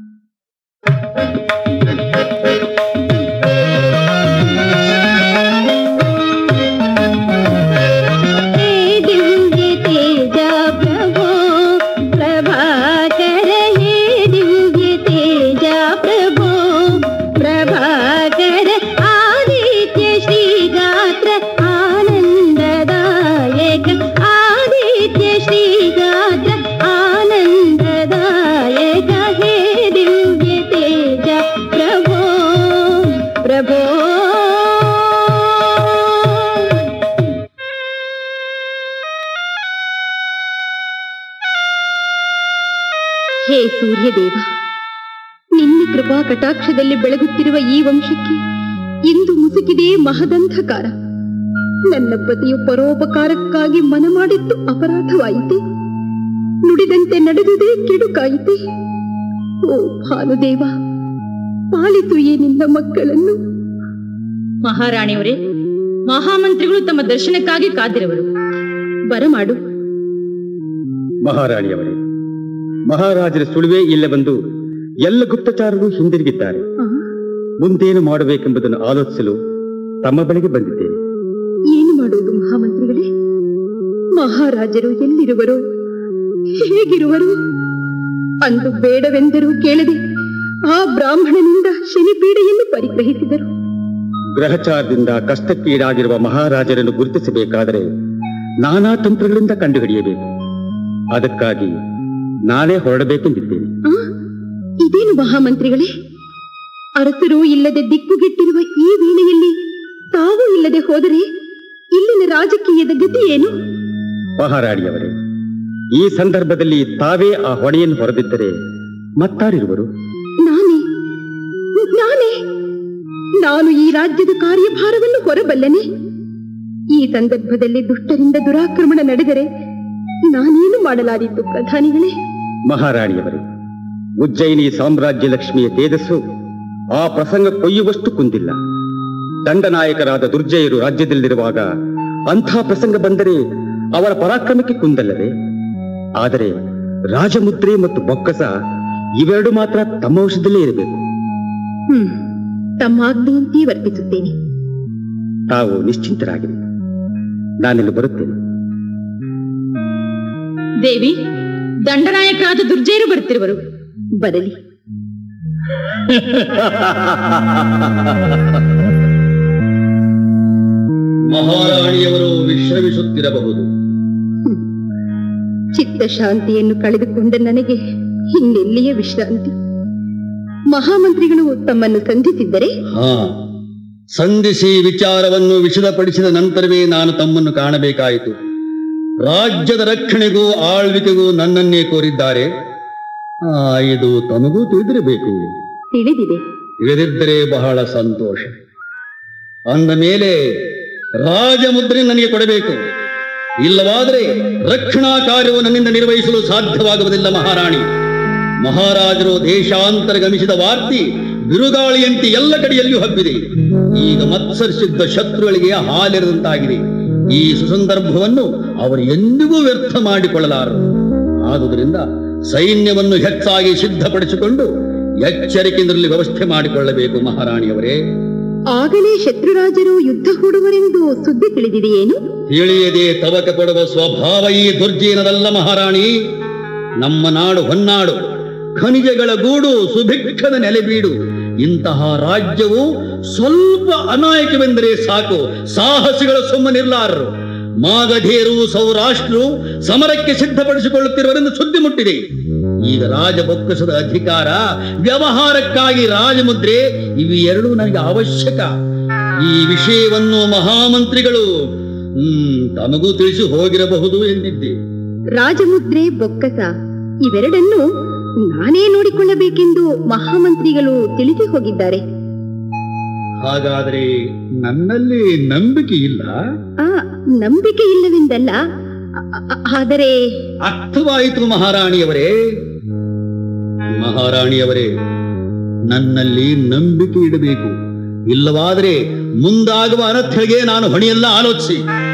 हे दिव्य तेज प्रभो प्रभाकर हे दिव्य तेज प्रभो प्रभाकर आदित्य श्रीगात्र आनन्ददायक आदित्य श्रीगात्र आनन्ददायक हे दिव्य तेज ಹೇ ಸೂರ್ಯದೇವ ನಿನ್ನ ಕೃಪಾ ಕಟಾಕ್ಷದಲ್ಲಿ ಬೆಳಗುತ್ತಿರುವ ಈ ವಂಶಕ್ಕೆ ಇಂದು ಮುಸುಕಿದೆ ಮಹದಂಧಕಾರ ನನ್ನ ಪತಿಯು ಪರೋಪಕಾರಕ್ಕಾಗಿ ಮನ ಮಾಡಿದ್ದು ಅಪರಾಧವಾಯಿತೆ ನುಡಿದಂತೆ ನಡೆದುದೇ ಕೆಡುಕಾಯಿತೆ ಓ ಭಾನುದೇವ ಪಾಲಿತು ಈ ನಿನ್ನ ಮಕ್ಕಳನ್ನು ಮಹಾರಾಣಿಯವರೇ ಮಹಾಮಂತ್ರಿಗಳು ತಮ್ಮ ದರ್ಶನಕ್ಕಾಗಿ ಕಾದಿರುವರು ಬರಮಾಡು ಮಹಾರಾಣಿಯವರೇ ಮಹಾರಾಜರ ಸುಳಿವೆ ಇಲ್ಲೇ ಬಂದು ಎಲ್ಲ ಗುಪ್ತಚಾರರು ಹಿಂದಿರುಗಿದ್ದಾರೆ ಆ, ಮುಂದೇನು ಮಾಡಬೇಕೆಂಬುದನ್ನು ಆಲೋಚಿಸಲು ತಮ್ಮ ಬಳಿಗೆ ಬಂದಿದ್ದೇನೆ ಏನು ಮಾಡುವುದು ಮಹಾಮಂತ್ರಿಗಳೇ ಮಹಾರಾಜರು ಎಲ್ಲಿರುವರು ಹೇಗಿರುವರು ಅಂದು ಬೇಡವೆಂದರೂ ಕೇಳದೆ ಆ ಬ್ರಾಹ್ಮಣನಿಂದ ಶನಿಪೀಡೆಯನ್ನು ಪರಿಗ್ರಹಿಸಿದರು ಗ್ರಹಚಾರದಿಂದ ಕಷ್ಟಕ್ಕೀಡಾಗಿರುವ ಮಹಾರಾಜರನ್ನು ಗುರುತಿಸಬೇಕಾದರೆ ನಾನಾ ತಂತ್ರಗಳಿಂದ ಕಂಡುಹಿಡಿಯಬೇಕು ಅದಕ್ಕಾಗಿ ನಾಳೆ ಹೊರಡಬೇಕೆಂದಿದ್ದೇನೆ ಆ, ಇದೇನು ಮಹಾಮಂತ್ರಿಗಳೇ ಅರಸರು ಇಲ್ಲದೆ ದಿಕ್ಕುಗೆಟ್ಟಿರುವ ಈ ವೇಳೆಯಲ್ಲಿ ತಾವು ಇಲ್ಲದೆ ಹೋದರೆ ಇಲ್ಲಿನ ರಾಜಕೀಯದ ಗತಿ ಏನು ಮಹಾರಾಣಿಯವರೇ ಈ ಸಂದರ್ಭದಲ್ಲಿ ತಾವೇ ಆ ಹೊಣೆಯನ್ನು ಹೊರದಿದ್ದರೆ ಮತ್ತಾರಿರುವರು ನಾನೇ ನಾನೇ ನಾನು ಈ ರಾಜ್ಯದ ಕಾರ್ಯಭಾರವನ್ನು ಹೊರಬಲ್ಲನೆ ಈ ಸಂದರ್ಭದಲ್ಲಿ ದುಷ್ಟರಿಂದ ದುರಾಕ್ರಮಣ ನಡೆದರೆ ನಾನೇನು ಮಾಡಲಾದೀತು ಪ್ರಧಾನಿಗಳೇ ಮಹಾರಾಣಿಯವರೇ ಉಜ್ಜಯಿನಿ ಸಾಮ್ರಾಜ್ಯ ಲಕ್ಷ್ಮಿಯ ತೇಜಸ್ಸು ಆ ಪ್ರಸಂಗ ಕೊಯ್ಯುವಷ್ಟು ಕುಂದಿಲ್ಲ ದಂಡನಾಯಕರಾದ ದುರ್ಜಯರು ರಾಜ್ಯದಲ್ಲಿರುವಾಗ ಅಂಥ ಪ್ರಸಂಗ ಬಂದರೆ ಅವರ ಪರಾಕ್ರಮಕ್ಕೆ ಕುಂದಲ್ಲವೇ ಆದರೆ ರಾಜಮುದ್ರೆ ಮತ್ತು ಬೊಕ್ಕಸ ಇವೆರಡು ಮಾತ್ರ ತಮ್ಮ ವಶದಲ್ಲೇ ಇರಬೇಕು ಹ್ಮ್ ತಮ್ಮ ಆಜ್ಞೆಯಂತೆಯೇ ವರ್ತಿಸುತ್ತೇನೆ ತಾವು ನಿಶ್ಚಿಂತರಾಗಿರಿ ನಾನಿಲ್ಲಿ ಬರುತ್ತೇನೆ ದೇವಿ ದಂಡನಾಯಕರಾದ ದುರ್ಜಯರು ಬರ್ತಿರುವರು ಬರಲಿ ಮಹಾರಾಣಿಯವರು ವಿಶ್ರಮಿಸುತ್ತಿರಬಹುದು ಚಿತ್ತ ಶಾಂತಿಯನ್ನು ಕಳೆದುಕೊಂಡ ನನಗೆ ಇನ್ನೆಲ್ಲಿಯ ವಿಶ್ರಾಂತಿ ಮಹಾಮಂತ್ರಿಗಳು ತಮ್ಮನ್ನು ಸಂಧಿಸಿದ್ದರೆ ಹಾ ಸಂಧಿಸಿ ವಿಚಾರವನ್ನು ವಿಶದಪಡಿಸಿದ ನಂತರವೇ ನಾನು ತಮ್ಮನ್ನು ಕಾಣಬೇಕಾಯಿತು ರಾಜ್ಯದ ರಕ್ಷಣೆಗೂ ಆಳ್ವಿಕೆಗೂ ನನ್ನನ್ನೇ ಕೋರಿದ್ದಾರೆ ಆ ಇದು ತಮಗೂ ತಿಳಿದಿರಬೇಕು ತಿಳಿದಿದೆ ತಿಳಿದಿದ್ದರೆ ಬಹಳ ಸಂತೋಷ ಅಂದ ಮೇಲೆ ರಾಜಮುದ್ರೆ ನನಗೆ ಕೊಡಬೇಕು ಇಲ್ಲವಾದರೆ ರಕ್ಷಣಾ ಕಾರ್ಯವು ನನ್ನಿಂದ ನಿರ್ವಹಿಸಲು ಸಾಧ್ಯವಾಗುವುದಿಲ್ಲ ಮಹಾರಾಣಿ ಮಹಾರಾಜರು ದೇಶಾಂತರ ಗಮಿಸಿದ ವಾರ್ತಿ ಬಿರುಗಾಳಿಯಂತೆ ಎಲ್ಲ ಕಡೆಯಲ್ಲಿಯೂ ಹಬ್ಬಿದೆ ಈಗ ಮತ್ಸರಿಸಿದ್ದ ಶತ್ರುಗಳಿಗೆ ಹಾಲೆರೆದಂತಾಗಿದೆ ಈ ಸುಸಂದರ್ಭವನ್ನು ಅವರು ಎಂದಿಗೂ ವ್ಯರ್ಥ ಮಾಡಿಕೊಳ್ಳಲಾರರು ಆದುದರಿಂದ ಸೈನ್ಯವನ್ನು ಹೆಚ್ಚಾಗಿ ಸಿದ್ಧಪಡಿಸಿಕೊಂಡು ಎಚ್ಚರಿಕೆಯಿಂದರಲ್ಲಿ ವ್ಯವಸ್ಥೆ ಮಾಡಿಕೊಳ್ಳಬೇಕು ಮಹಾರಾಣಿಯವರೇ ಆಗಲೇ ಶತ್ರುರಾಜರು ಯುದ್ಧ ಹೂಡುವರೆಂದು ಸುದ್ದಿ ತಿಳಿದಿದೆಯೇನು ತಿಳಿಯದೆ ತವಕ ಕೊಡುವ ಸ್ವಭಾವ ಈ ದುರ್ಜೀನದಲ್ಲ ಮಹಾರಾಣಿ ನಮ್ಮ ನಾಡು ಹೊನ್ನಾಡು ಖನಿಜಗಳ ಗೂಡು ಸುಭಿಕ್ಷದ ನೆಲೆಬೀಡು ಇಂತಹ ರಾಜ್ಯವು ಸ್ವಲ್ಪ ಅನಾಯಕವೆಂದರೆ ಸಾಕು ಸಾಹಸಿಗಳ ಸುಮ್ಮನಿರ್ಲಾರರು ಮಾಗಧೇರು ಸೌರಾಷ್ಟ್ರು ಸಮರಕ್ಕೆ ಸಿದ್ಧಪಡಿಸಿಕೊಳ್ಳುತ್ತಿರುವರೆಂದು ಸುದ್ದಿ ಮುಟ್ಟಿದೆ ಈಗ ರಾಜ ಬೊಕ್ಕಸದ ಅಧಿಕಾರ ವ್ಯವಹಾರಕ್ಕಾಗಿ ರಾಜಮುದ್ರೆ ಇವು ಎರಡೂ ನನಗೆ ಅವಶ್ಯಕ ಈ ವಿಷಯವನ್ನು ಮಹಾಮಂತ್ರಿಗಳು ಹ್ಮ್ ತಮಗೂ ತಿಳಿಸಿ ಹೋಗಿರಬಹುದು ಎಂದಿದ್ದೆ ರಾಜಮುದ್ರೆ ಬೊಕ್ಕಸ ಇವೆರಡನ್ನು ನಾನೇ ನೋಡಿಕೊಳ್ಳಬೇಕೆಂದು ಮಹಾಮಂತ್ರಿಗಳು ತಿಳಿಸಿ ಹೋಗಿದ್ದಾರೆ ಹಾಗಾದರೆ ನನ್ನಲ್ಲಿ ನಂಬಿಕೆ ಇಲ್ಲ ಆ ನಂಬಿಕೆ ಇಲ್ಲವೆಂದಲ್ಲ ಆ- ಆ- ಆದರೆ ಅರ್ಥವಾಯಿತು ಮಹಾರಾಣಿಯವರೇ ಮಹಾರಾಣಿಯವರೇ ನನ್ನಲ್ಲಿ ನಂಬಿಕೆ ಇಡಬೇಕು ಇಲ್ಲವಾದರೆ ಮುಂದಾಗುವ ಅನರ್ಥಗಳಿಗೆ ನಾನು ಹೊಣೆಯಲ್ಲ ಆಲೋಚಿಸಿ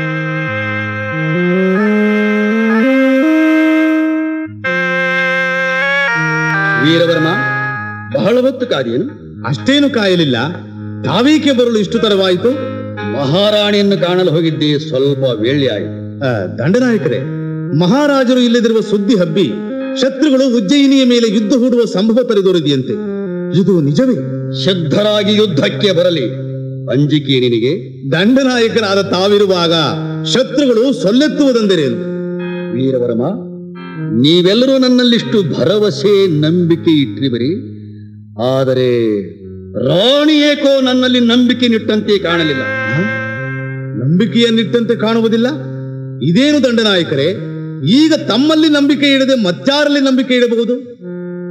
ವೀರವರ್ಮ ಬಹಳ ಹೊತ್ತು ಕಾದೇನು ಅಷ್ಟೇನು ಕಾಯಲಿಲ್ಲ ತಾವೇಕೆ ಬರಲು ಇಷ್ಟು ತರವಾಯಿತು ಮಹಾರಾಣಿಯನ್ನು ಕಾಣಲು ಹೋಗಿದ್ದೆ ಸ್ವಲ್ಪ ವೇಳೆ ಆಯಿತು ಆ, ದಂಡನಾಯಕರೇ ಮಹಾರಾಜರು ಇಲ್ಲದಿರುವ ಸುದ್ದಿ ಹಬ್ಬಿ ಶತ್ರುಗಳು ಉಜ್ಜಯಿನಿಯ ಮೇಲೆ ಯುದ್ಧ ಹೂಡುವ ಸಂಭವ ತಲೆದೋರಿದೆಯಂತೆ ಇದು ನಿಜವೇ ಸಿದ್ಧರಾಗಿ ಯುದ್ಧಕ್ಕೆ ಬರಲಿ ಅಂಜಿಕೆ ನಿನಗೆ ದಂಡನಾಯಕರಾದ ತಾವಿರುವಾಗ ಶತ್ರುಗಳು ಸೊಲ್ಲೆತ್ತುವುದೆಂದರೇನು ವೀರವರಮ ನೀವೆಲ್ಲರೂ ನನ್ನಲ್ಲಿಷ್ಟು ಭರವಸೆ ನಂಬಿಕೆ ಇಟ್ಟಿರುವಿರಿ ಆದರೆ ರಾಣಿ ಏಕೋ ನನ್ನಲ್ಲಿ ನಂಬಿಕೆ ನಿಟ್ಟಂತೆ ಕಾಣಲಿಲ್ಲ ನಂಬಿಕೆಯನ್ನಿಟ್ಟಂತೆ ಕಾಣುವುದಿಲ್ಲ ಇದೇನು ದಂಡನಾಯಕರೇ ಈಗ ತಮ್ಮಲ್ಲಿ ನಂಬಿಕೆ ಇಡದೆ ಮತ್ತಾರಲ್ಲಿ ನಂಬಿಕೆ ಇಡಬಹುದು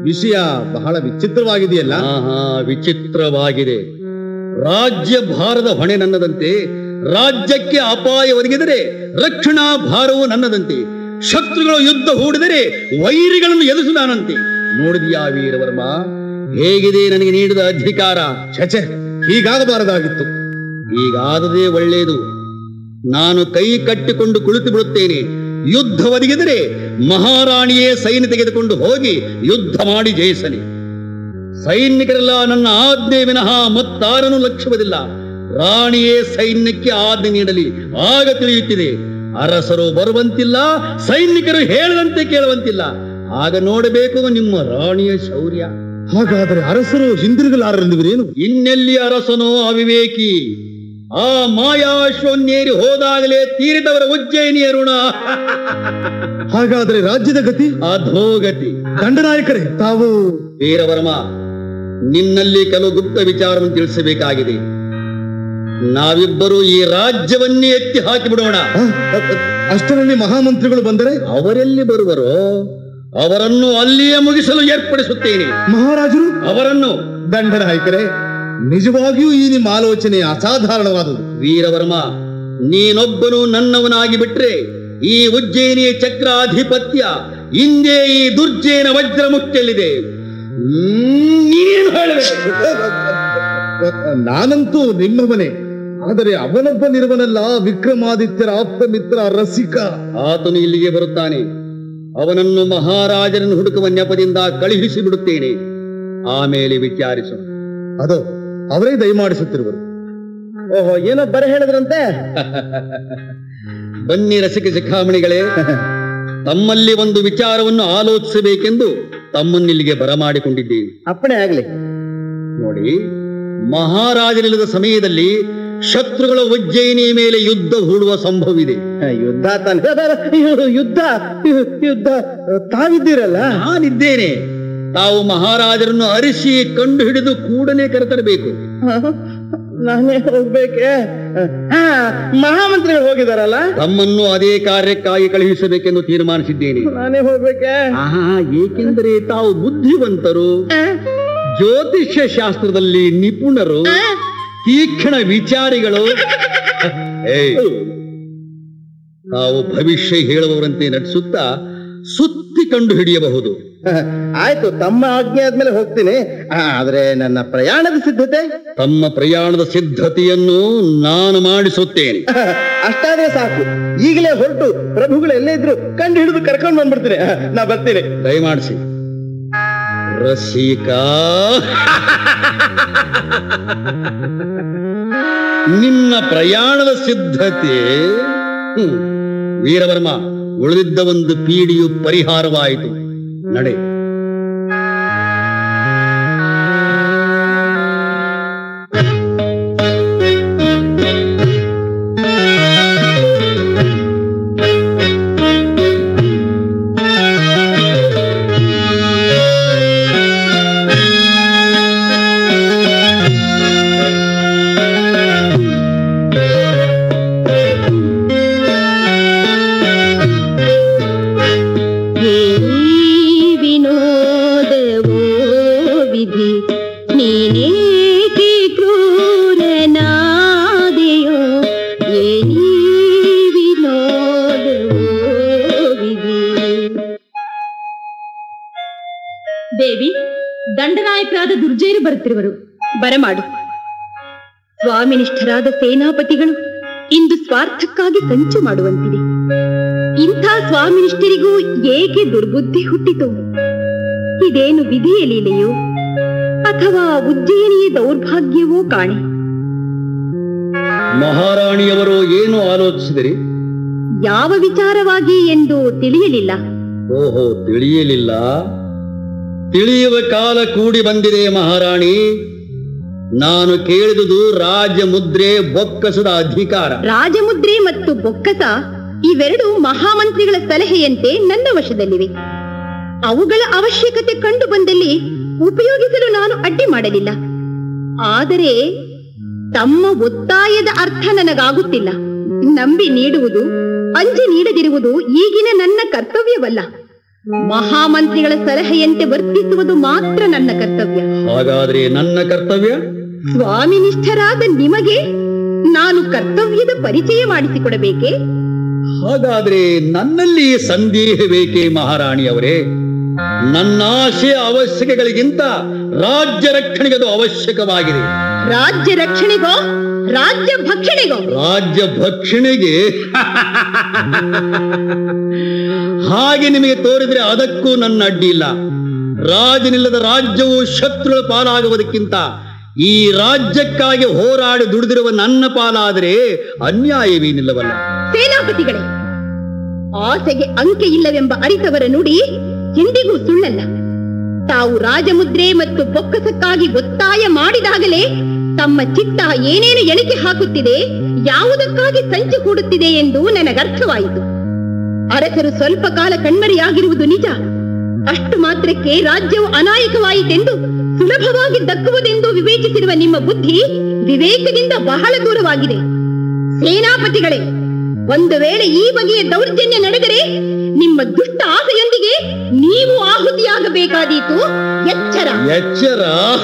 ವಿಷಯ ಬಹಳ ವಿಚಿತ್ರವಾಗಿದೆಯಲ್ಲ ಆಹಾ ವಿಚಿತ್ರವಾಗಿದೆ ರಾಜ್ಯ ಭಾರದ ಹೊಣೆ ನನ್ನದಂತೆ ರಾಜ್ಯಕ್ಕೆ ಅಪಾಯ ಒದಗಿದರೆ ರಕ್ಷಣಾ ಭಾರವು ನನ್ನದಂತೆ ಶತ್ರುಗಳು ಯುದ್ಧ ಹೂಡಿದರೆ ವೈರಿಗಳನ್ನು ಎದುರಿಸಿದಾನಂತೆ ನೋಡಿದ್ಯಾ ವೀರವರ್ಮ ಹೇಗಿದೆ ನನಗೆ ನೀಡಿದ ಅಧಿಕಾರ ಛೆ ಹೀಗಾಗಬಾರದಾಗಿತ್ತು ಹೀಗಾದದೇ ಒಳ್ಳೆಯದು ನಾನು ಕೈ ಕಟ್ಟಿಕೊಂಡು ಕುಳಿತು ಬಿಡುತ್ತೇನೆ ಯುದ್ಧ ಒದಗಿದರೆ ಮಹಾರಾಣಿಯೇ ಸೈನ್ಯ ತೆಗೆದುಕೊಂಡು ಹೋಗಿ ಯುದ್ಧ ಮಾಡಿ ಜಯಿಸಲಿ ಸೈನಿಕರೆಲ್ಲ ನನ್ನ ಆಜ್ಞೆ ವಿನಃ ಮತ್ತಾರನು ಲಕ್ಷ್ಯವಿಲ್ಲ ರಾಣಿಯೇ ಸೈನ್ಯಕ್ಕೆ ಆಜ್ಞೆ ನೀಡಲಿ ಆಗ ತಿಳಿಯುತ್ತಿದೆ ಅರಸರು ಬರುವಂತಿಲ್ಲ ಸೈನಿಕರು ಹೇಳದಂತೆ ಕೇಳುವಂತಿಲ್ಲ ಆಗ ನೋಡಬೇಕು ನಿಮ್ಮ ರಾಣಿಯ ಶೌರ್ಯ ಹಾಗಾದರೆ ಅರಸರು ಹಿಂದಿರುಗಲಾರರೆಂದುವಿರೇನು ಇನ್ನೆಲ್ಲಿ ಅರಸನೋ ಅವಿವೇಕಿ ಆ ಮಾಯಾಶ್ವನ್ಯೇರಿ ಹೋದಾಗಲೇ ತೀರಿದವರ ಉಜ್ಜಯಿನಿಯ ಋಣ ಹಾಗಾದರೆ ರಾಜ್ಯದ ಗತಿ ಅಧೋಗತಿ ದಂಡನಾಯಕರೇ ತಾವು ವೀರವರ್ಮ ನಿನ್ನಲ್ಲಿ ಕೆಲವು ಗುಪ್ತ ವಿಚಾರವನ್ನು ತಿಳಿಸಬೇಕಾಗಿದೆ ನಾವಿಬ್ಬರು ಈ ರಾಜ್ಯವನ್ನೇ ಎತ್ತಿ ಹಾಕಿ ಬಿಡೋಣ ಆ, ಅ, ಅ, ಅಷ್ಟರಲ್ಲಿ ಮಹಾಮಂತ್ರಿಗಳು ಬಂದರೆ ಅವರೆಲ್ಲಿ ಬರುವರೋ ಅವರನ್ನು ಅಲ್ಲಿಯೇ ಮುಗಿಸಲು ಏರ್ಪಡಿಸುತ್ತೇನೆ ಮಹಾರಾಜರು ಅವರನ್ನು ದಂಡನಾಯಕರೇ ನಿಜವಾಗಿಯೂ ಈ ನಿಮ್ಮ ಆಲೋಚನೆ ಅಸಾಧಾರಣವಾದುದು ವೀರವರ್ಮ ನೀನೊಬ್ಬನು ನನ್ನವನಾಗಿ ಬಿಟ್ರೆ ಈ ಉಜ್ಜಯಿನಿಯ ಚಕ್ರಾಧಿಪತ್ಯ ಹಿಂದೆ ಈ ದುರ್ಜಯನ ವಜ್ರ ಮುಖ್ಯಲ್ಲಿದೆ ಹ್ಮ್, ನೀನೇನು ಹೇಳಬೇಕು ನಾನಂತೂ ನಿಮ್ಮವನೇ ಆದರೆ ಅವನೊಬ್ಬನಿರುವನಲ್ಲ ವಿಕ್ರಮಾದಿತ್ಯರ ಆಪ್ತ ಮಿತ್ರ ರಸಿಕ ಆತನು ಇಲ್ಲಿಗೆ ಬರುತ್ತಾನೆ ಅವನನ್ನು ಮಹಾರಾಜರನ್ನು ಹುಡುಕುವ ನೆಪದಿಂದ ಕಳುಹಿಸಿ ಬಿಡುತ್ತೇನೆ ಆಮೇಲೆ ವಿಚಾರಿಸು ಅದು ಅವರೇ ದಯಮಾಡಿಸುತ್ತಿರುವರು ಓಹೋ ಏನೋ ಬರ ಹೇಳಿದ್ರಂತೆ ಬನ್ನಿ ರಸಿಕ ಶಿಖಾಮಣಿಗಳೇ ತಮ್ಮಲ್ಲಿ ಒಂದು ವಿಚಾರವನ್ನು ಆಲೋಚಿಸಬೇಕೆಂದು ತಮ್ಮನ್ನಿಲ್ಲಿಗೆ ಬರಮಾಡಿಕೊಂಡಿದ್ದೇವೆ ಅಪ್ಪಣೆ ಆಗ್ಲಿ ನೋಡಿ ಮಹಾರಾಜರಿಲ್ಲದ ಸಮಯದಲ್ಲಿ ಶತ್ರುಗಳ ಉಜ್ಜಯಿನಿಯ ಮೇಲೆ ಯುದ್ಧ ಹೂಡುವ ಸಂಭವವಿದೆ ಯುದ್ಧ ತಾನೆ ಯುದ್ಧ ಯುದ್ಧ ತಾವಿದ್ದೀರಲ್ಲ ನಾನಿದ್ದೇನೆ ತಾವು ಮಹಾರಾಜರನ್ನು ಅರಿಸಿ ಕಂಡು ಹಿಡಿದು ಕೂಡಲೇ ಕರೆತರಬೇಕು ನಾನೇ ಹೋಗ್ಬೇಕೆ ಹಾ ಮಹಾಮಂತ್ರಿಗಳು ಹೋಗಿದಾರಲ್ಲ ತಮ್ಮನ್ನು ಅದೇ ಕಾರ್ಯಕ್ಕಾಗಿ ಕಳುಹಿಸಬೇಕೆಂದು ತೀರ್ಮಾನಿಸಿದ್ದೇನೆ ನಾನೇ ಹೋಗ್ಬೇಕೆ ಆಹಾ ಏಕೆಂದರೆ ತಾವು ಬುದ್ಧಿವಂತರು ಜ್ಯೋತಿಷ್ಯ ಶಾಸ್ತ್ರದಲ್ಲಿ ನಿಪುಣರು ತೀಕ್ಷ್ಣ ವಿಚಾರಿಗಳು ಏಯ್, ತಾವು ಭವಿಷ್ಯ ಹೇಳುವವರಂತೆ ನಟಿಸುತ್ತಾ ಸುತ್ತಿ ಕಂಡು ಹಿಡಿಯಬಹುದು ಆಯ್ತು ತಮ್ಮ ಆಜ್ಞೆ ಆದ್ಮೇಲೆ ಹೋಗ್ತೀನಿ ಆ, ಆದ್ರೆ ನನ್ನ ಪ್ರಯಾಣದ ಸಿದ್ಧತೆ ತಮ್ಮ ಪ್ರಯಾಣದ ಸಿದ್ಧತೆಯನ್ನು ನಾನು ಮಾಡಿಸುತ್ತೇನೆ ಅಷ್ಟಾದ್ರೆ ಸಾಕು ಈಗಲೇ ಹೊರಟು ಪ್ರಭುಗಳು ಎಲ್ಲೇ ಇದ್ರು ಕಂಡು ಹಿಡಿದು ಕರ್ಕೊಂಡು ಬಂದ್ಬಿಡ್ತೀನಿ ಆ, ನಾ ಬರ್ತೀನಿ ದಯಮಾಡಿಸಿ ರಸಿಕಾ ನಿನ್ನ ಪ್ರಯಾಣದ ಸಿದ್ಧತೆ ಹ್ಮ್. ವೀರವರ್ಮ ಉಳಿದಿದ್ದ ಒಂದು ಪೀಡಿಯು ಪರಿಹಾರವಾಯಿತು ನಡೆ ವಿನೋದವೋ ವಿಧಿ ನೀನೇಕೆ ಕ್ರೂರನಾದೆಯೋ ಏನಿ ವಿನೋದವೋ ವಿಧಿ ದೇವಿ ದಂಡನಾಯಕರಾದ ದುರ್ಜಯರು ಬರುತ್ತಿರುವರು ಬರಮಾಡು ಸ್ವಾಮಿನಿಷ್ಠರಾದ ಸೇನಾಪತಿಗಳು ಇಂದು ಸ್ವಾರ್ಥಕ್ಕಾಗಿ ಸಂಚು ಮಾಡುವಂತಿದೆ ಇಂಥ ಸ್ವಾಮಿನಿಷ್ಠರಿಗೂ ಏಕೆ ದುರ್ಬುದ್ಧಿ ಹುಟ್ಟಿತು ಇದೇನು ವಿಧಿಯ ಲೀಲೆಯೋ ಅಥವಾ ಉಜ್ಜಯಿನಿಯ ದೌರ್ಭಾಗ್ಯವೋ ಕಾಣೆ ಮಹಾರಾಣಿಯವರು ಏನು ಆಲೋಚಿಸಿದಿರಿ ಯಾವ ವಿಚಾರವಾಗಿ ಎಂದು ತಿಳಿಯಲಿಲ್ಲ ಓಹೋ ತಿಳಿಯಲಿಲ್ಲ ತಿಳಿಯುವ ಕಾಲ ಕೂಡಿ ಬಂದಿದೆ ಮಹಾರಾಣಿ ನಾನು ಕೇಳಿದುದು ರಾಜ ಮುದ್ರೆ ಬೊಕ್ಕಸದ ಅಧಿಕಾರ ರಾಜಮುದ್ರೆ ಮತ್ತು ಬೊಕ್ಕಸ ಇವೆರಡು ಮಹಾಮಂತ್ರಿಗಳ ಸಲಹೆಯಂತೆ ನನ್ನ ವಶದಲ್ಲಿವೆ ಅವುಗಳ ಅವಶ್ಯಕತೆ ಕಂಡು ಬಂದಲ್ಲಿ ಉಪಯೋಗಿಸಲು ನಾನು ಅಡ್ಡಿ ಮಾಡಲಿಲ್ಲ ಆದರೆ ತಮ್ಮ ಒತ್ತಾಯದ ಅರ್ಥ ನನಗಾಗುತ್ತಿಲ್ಲ ನಂಬಿ ನೀಡುವುದು ಅಂಜಿ ನೀಡದಿರುವುದು ಈಗಿನ ನನ್ನ ಕರ್ತವ್ಯವಲ್ಲ ಮಹಾಮಂತ್ರಿಗಳ ಸಲಹೆಯಂತೆ ವರ್ತಿಸುವುದು ಮಾತ್ರ ನನ್ನ ಕರ್ತವ್ಯ ಹಾಗಾದ್ರೆ ನನ್ನ ಕರ್ತವ್ಯ ಸ್ವಾಮಿನಿಷ್ಠರಾದ ನಿಮಗೆ ನಾನು ಕರ್ತವ್ಯದ ಪರಿಚಯ ಮಾಡಿಸಿಕೊಡಬೇಕೆ ಹಾಗಾದ್ರೆ ನನ್ನಲ್ಲಿ ಸಂದೇಹ ಬೇಕೇ ಮಹಾರಾಣಿಯವರೇ ನನ್ನ ಆಶೆ ಅವಶ್ಯಕಗಳಿಗಿಂತ ರಾಜ್ಯ ರಕ್ಷಣೆಗದು ಅವಶ್ಯಕವಾಗಿದೆ ರಾಜ್ಯ ರಕ್ಷಣೆಗೋ ರಾಜ್ಯ ಭಕ್ಷಣೆಗೋ ರಾಜ್ಯ ಭಕ್ಷಣೆಗೆ ಹಾಗೆ ನಿಮಗೆ ತೋರಿದ್ರೆ ಅದಕ್ಕೂ ನನ್ನ ಅಡ್ಡಿ ಇಲ್ಲ ರಾಜನಿಲ್ಲದ ರಾಜ್ಯವು ಶತ್ರುಗಳ ಪಾಲಾಗುವುದಕ್ಕಿಂತ ಈ ರಾಜ್ಯಕ್ಕಾಗಿ ಹೋರಾಡಿ ದುಡಿದಿರುವ ನನ್ನ ಪಾಲಾದರೆ ಅನ್ಯಾಯವೇನಿಲ್ಲವಲ್ಲ ಸೇನಾಪತಿಗಳೇ ಆಸೆಗೆ ಅಂಕೆ ಇಲ್ಲವೆಂಬ ಅರಿತವರ ನುಡಿ ಎಂದಿಗೂ ಸುಳ್ಳಲ್ಲ ತಾವು ರಾಜಮುದ್ರೆ ಮತ್ತು ಬೊಕ್ಕಸಕ್ಕಾಗಿ ಒತ್ತಾಯ ಮಾಡಿದಾಗಲೇ ತಮ್ಮ ಚಿತ್ತ ಏನೇನು ಎಣಿಕೆ ಹಾಕುತ್ತಿದೆ ಯಾವುದಕ್ಕಾಗಿ ಸಂಚು ಕೂಡುತ್ತಿದೆ ಎಂದು ನನಗರ್ಥವಾಯಿತು ಅರಸರು ಸ್ವಲ್ಪ ಕಾಲ ಕಣ್ಮರೆಯಾಗಿರುವುದು ನಿಜ ಅಷ್ಟು ಮಾತ್ರಕ್ಕೆ ರಾಜ್ಯವು ಅನಾಯಕವಾಯಿತೆಂದು ಸುಲಭವಾಗಿ ದಕ್ಕುವುದೆಂದು ವಿವೇಚಿಸಿರುವ ನಿಮ್ಮ ಬುದ್ಧಿ ವಿವೇಕದಿಂದ ಬಹಳ ದೂರವಾಗಿದೆ ಸೇನಾಪತಿಗಳೇ ಒಂದು ವೇಳೆ ಈ ಬಗೆಯ ದೌರ್ಜನ್ಯ ನಡೆದರೆ ನಿಮ್ಮ ದುಷ್ಟ ಆಸೆಯೊಂದಿಗೆ ನೀವು ಆಹುತಿಯಾಗಬೇಕಾದೀತು ಎಚ್ಚರ ಎಚ್ಚರ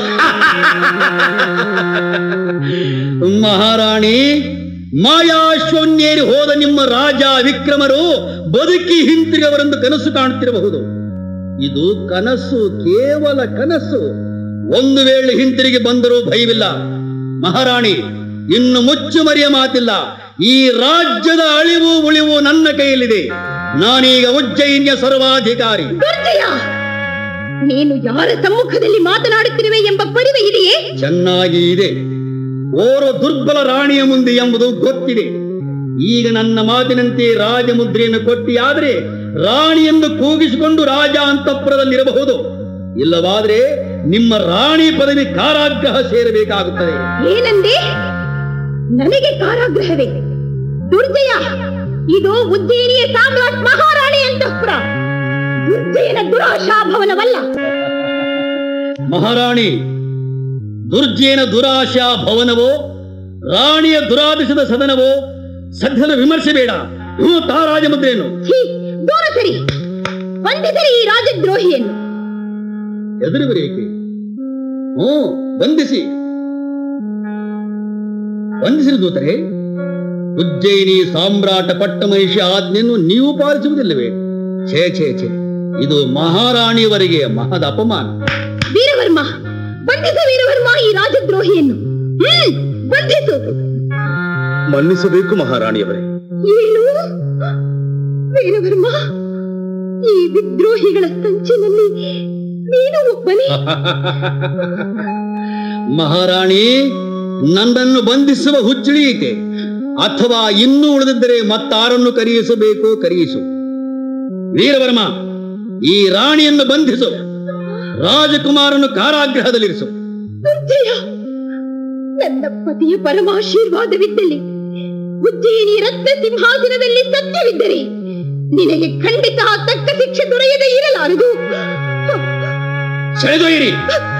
ಮಹಾರಾಣಿ ಮಾಯಾಶ್ವನ್ಯೇರಿ ಹೋದ ನಿಮ್ಮ ರಾಜ ವಿಕ್ರಮರು ಬದುಕಿ ಹಿಂತಿರುಗವರೆಂದು ಕನಸು ಕಾಣುತ್ತಿರಬಹುದು ಇದು ಕನಸು ಕೇವಲ ಕನಸು ಒಂದು ವೇಳೆ ಹಿಂತಿರುಗಿ ಬಂದರೂ ಭಯವಿಲ್ಲ ಮಹಾರಾಣಿ ಇನ್ನು ಮುಚ್ಚು ಮರೆಯ ಮಾತಿಲ್ಲ ಈ ರಾಜ್ಯದ ಅಳಿವು ಉಳಿವು ನನ್ನ ಕೈಯಲ್ಲಿದೆ ನಾನೀಗ ಉಜ್ಜಯಿನ್ಯ ಸರ್ವಾಧಿಕಾರಿ ದುರ್ಜಯ ನೀನು ಯಾರ ಸಮ್ಮುಖದಲ್ಲಿ ಮಾತನಾಡುತ್ತಿರುವೆ ಎಂಬ ಪರಿವೆ ಇದೆಯೇ ಚೆನ್ನಾಗಿ ಇದೆ ಓರ್ವ ದುರ್ಬಲ ರಾಣಿಯ ಮುಂದೆ ಎಂಬುದು ಗೊತ್ತಿದೆ ಈಗ ನನ್ನ ಮಾತಿನಂತೆ ರಾಜಮುದ್ರೆಯನ್ನು ಕೊಟ್ಟಿಯಾದರೆ ರಾಣಿಯನ್ನು ಕೂಗಿಸಿಕೊಂಡು ರಾಜ ಅಂತಃಪುರದಲ್ಲಿರಬಹುದು ಇಲ್ಲವಾದ್ರೆ ನಿಮ್ಮ ರಾಣಿ ಪದವಿ ಕಾರಾಗ್ರಹ ಸೇರಬೇಕಾಗುತ್ತದೆ ಏನಂದೆ ನನಗೆ ಕಾರಾಗೃಹವೇ ದುರ್ಜಯ ಇದು ಉಜ್ಜಯಿನಿಯ ಸಾಮ್ರಾಟ್ ಮಹಾರಾಣಿ ಅಂತಃಪುರ ದುರ್ಜಯನ ದುರಾಶಾ ಭವನವಲ್ಲ ಮಹಾರಾಣಿ ದುರ್ಜೇನ ದುರಾಶಾ ಭವನವೋ ರಾಣಿಯ ದುರಾದೇಶದ ಸದನವೋ ಸದ್ಯದ ವಿಮರ್ಶೆ ಬೇಡ ಹ್ಞೂ ತಾರಾಜಮುದ್ರೆಯನ್ನು ಛೀ, ದೂರ ಸರಿ ಬಂಧಿಸರಿ ಈ ರಾಜದ್ರೋಹಿಯನ್ನು ಎದುರುವರೇಕೆ ಹ್ಞೂ ಬಂಧಿಸಿ ಬಂಧಿಸಿದ ದೂತರೆ ಉಜ್ಜಯಿನಿ ಸಾಮ್ರಾಟ ಪಟ್ಟಮಹಿಷಿ ಆಜ್ಞೆಯನ್ನು ನೀವು ಪಾಲಿಸುವುದಿಲ್ಲವೇ ಛೇ ಛೇ ಛೇ ಇದು ಮಹಾರಾಣಿಯವರಿಗೆ ಮಹದ ಅಪಮಾನ ವೀರವರ್ಮ ಬಂಧಿಸು ವೀರವರ್ಮ ಈ ರಾಜದ್ರೋಹಿಯನ್ನು ಹ್ಮ್ ಬಂಧಿಸು ಮನ್ನಿಸಬೇಕು ಮಹಾರಾಣಿಯವರೇ ಏನು ವೀರವರ್ಮ ಈ ವಿದ್ರೋಹಿಗಳ ಸಂಚಿನಲ್ಲಿ ನೀನು ಒಬ್ಬನೇ ಮಹಾರಾಣಿ ನನ್ನನ್ನು ಬಂಧಿಸುವ ಹುಚ್ಚಳಿಯಿತೆ ಅಥವಾ ಇನ್ನೂ ಉಳಿದಿದ್ದರೆ ಮತ್ತಾರನ್ನು ಕರೆಯಿಸಬೇಕು ಕರೆಯಿಸು ವೀರವರ್ಮ ಈ ರಾಣಿಯನ್ನು ಬಂಧಿಸು ರಾಜಕುಮಾರನು ಕಾರಾಗೃಹದಲ್ಲಿರಿಸು ದುರ್ಜಯ ನನ್ನ ಪತಿಯ ಪರಮಾಶೀರ್ವಾದವಿದ್ದಲ್ಲಿ ಉಜ್ಜಯಿನಿ ರತ್ನ ಸಿಂಹಾಸನದಲ್ಲಿ ಸತ್ಯವಿದ್ದರೆ ನಿನಗೆ ಖಂಡಿತ ತಕ್ಕ ಶಿಕ್ಷೆ ದೊರೆಯದೇ ಇರಲಾರದು ಸೆಳೆದೊಯ್ಯಿರಿ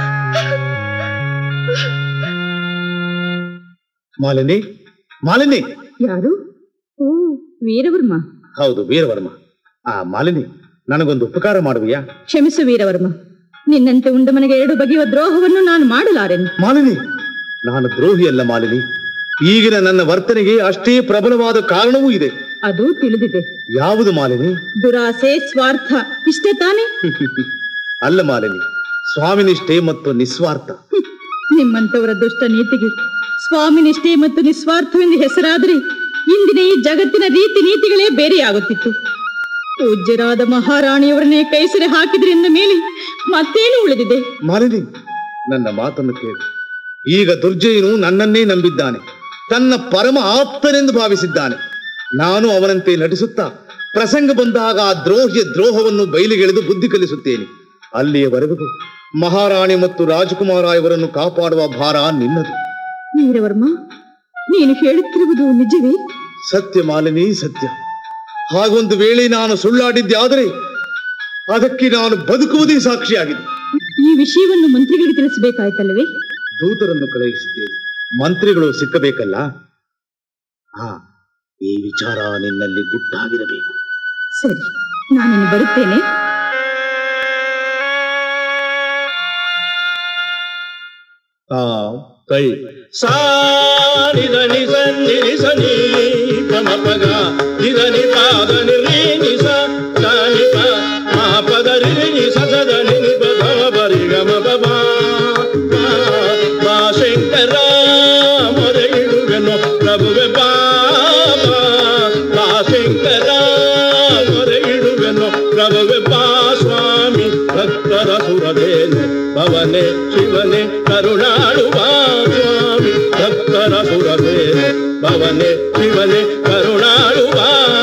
ಮಾಲಿನಿ ಮಾಲಿನಿ ಯಾರು ಓ ವೀರವರ್ಮ ಹೌದು ವೀರವರ್ಮ ಆ ಮಾಲಿನಿ ನನಗೊಂದು ಉಪಕಾರ ಮಾಡುವಿಯಾ ಕ್ಷಮಿಸು ವೀರವರ್ಮ ನಿನ್ನಂತೆ ಉಂಡ ಮನೆಗೆ ಎರಡು ಬಗೆಯ ದ್ರೋಹವನ್ನು ನಾನು ಮಾಡಲಾರೆನು ಮಾಲಿನಿ ನಾನು ದ್ರೋಹಿಯಲ್ಲ ಮಾಲಿನಿ ಈಗಿನ ನನ್ನ ವರ್ತನೆಗೆ ಅಷ್ಟೇ ಪ್ರಬಲವಾದ ಕಾರಣವೂ ಇದೆ ಅದು ತಿಳಿದಿದೆ ಯಾವುದು ಮಾಲಿನಿ ದುರಾಸೆ ಸ್ವಾರ್ಥ ಇಷ್ಟೇ ತಾನೇ ಅಲ್ಲ ಮಾಲಿನಿ ಸ್ವಾಮಿನಿಷ್ಠೆ ಮತ್ತು ನಿಸ್ವಾರ್ಥ ಹ್ಮ್. ನಿಮ್ಮಂತವರ ದುಷ್ಟ ನೀತಿಗೆ ಸ್ವಾಮಿ ನಿಷ್ಠೆ ಮತ್ತು ನಿಸ್ವಾರ್ಥವೆಂದು ಹೆಸರಾದರೆ ಇಂದಿನ ಈ ಜಗತ್ತಿನ ರೀತಿ ನೀತಿಗಳೇ ಬೇರೆಯಾಗುತ್ತಿತ್ತು ಪೂಜ್ಯರಾದ ಮಹಾರಾಣಿಯವರನ್ನೇ ಕೈಸರೆ ಹಾಕಿದ್ರಿಂದ ಮೇಲೆ ಮತ್ತೇನು ಉಳಿದಿದೆ ಮಾಲಿನಿ ನನ್ನ ಮಾತನ್ನು ಕೇಳು ಈಗ ದುರ್ಜಯನು ನನ್ನನ್ನೇ ನಂಬಿದ್ದಾನೆ ತನ್ನ ಪರಮ ಆಪ್ತನೆಂದು ಭಾವಿಸಿದ್ದಾನೆ ನಾನು ಅವನಂತೆ ನಟಿಸುತ್ತಾ ಪ್ರಸಂಗ ಬಂದಾಗ ಆ ದ್ರೋಹಿಯ ದ್ರೋಹವನ್ನು ಬಯಲಿಗೆಳೆದು ಬುದ್ಧಿ ಕಲಿಸುತ್ತೇನೆ ಅಲ್ಲಿಯವರೆಗೂ ಮಹಾರಾಣಿ ಮತ್ತು ರಾಜಕುಮಾರ ಇವರನ್ನು ಕಾಪಾಡುವ ಭಾರ ನಿನ್ನದು ವೀರವರ್ಮ ನೀನು ಹೇಳುತ್ತಿರುವುದು ನಿಜವೇ ಸತ್ಯ ಮಾಲಿನಿ ಸತ್ಯ ಹಾಗೊಂದು ವೇಳೆ ನಾನು ಸುಳ್ಳಾಡಿದ್ದೆ ಆದರೆ ಅದಕ್ಕೆ ನಾನು ಬದುಕುವುದೇ ಸಾಕ್ಷಿಯಾಗಿದೆ ಈ ವಿಷಯವನ್ನು ಮಂತ್ರಿಗಳಿಗೆ ತಿಳಿಸಬೇಕಾಯ್ತಲ್ಲವೇ ದೂತರನ್ನು ಕಳುಹಿಸಿದ್ದೇನೆ ಮಂತ್ರಿಗಳು ಸಿಕ್ಕಬೇಕಲ್ಲ ಹಾ ಈ ವಿಚಾರ ನಿನ್ನಲ್ಲಿ ಗುಟ್ಟಾಗಿರಬೇಕು ಸರಿ ನಾನಿನ್ನು ಬರುತ್ತೇನೆ ಆ ಕೈ ಸಾ ನಿದ ನಿ ಸ ನಿ ರಿ ಸ ನಿ ಪ ಮ ಪ ಗ ನಿ ದ ನಿ ಪ ದ ನಿ ರಿ ನಿ ಸ ದ ನಿ ಪ ಮ ಪ ದ ರಿ ರಿ ನಿ ಸ ಸ ದ ನಿ ನಿ ಪ ಧ ಮ ಪ ರಿ ಗ ಮ ಪ ಬ ಬಾ ಬಾ ಶಂಕರ ಮೊರೆ ಇಡುವೆನು ಪ್ರಭುವೆ ಬಾ ಬಾ ಬಾ ಶಂಕರ ಮೊರೆ ಇಡುವೆನು ಪ್ರಭುವೆ ಬಾ ಸ್ವಾಮಿ ಭಕ್ತರ ಸುರದೇನೆ ಭವನೆ ಶಿವನೆ ಕರುಣಾಳುವ ಸ್ವಾಮಿ ಭಕ್ತರ ಸುರದೇನೆ ಭವನೆ ಶಿವನೆ ಕರುಣಾಳುವ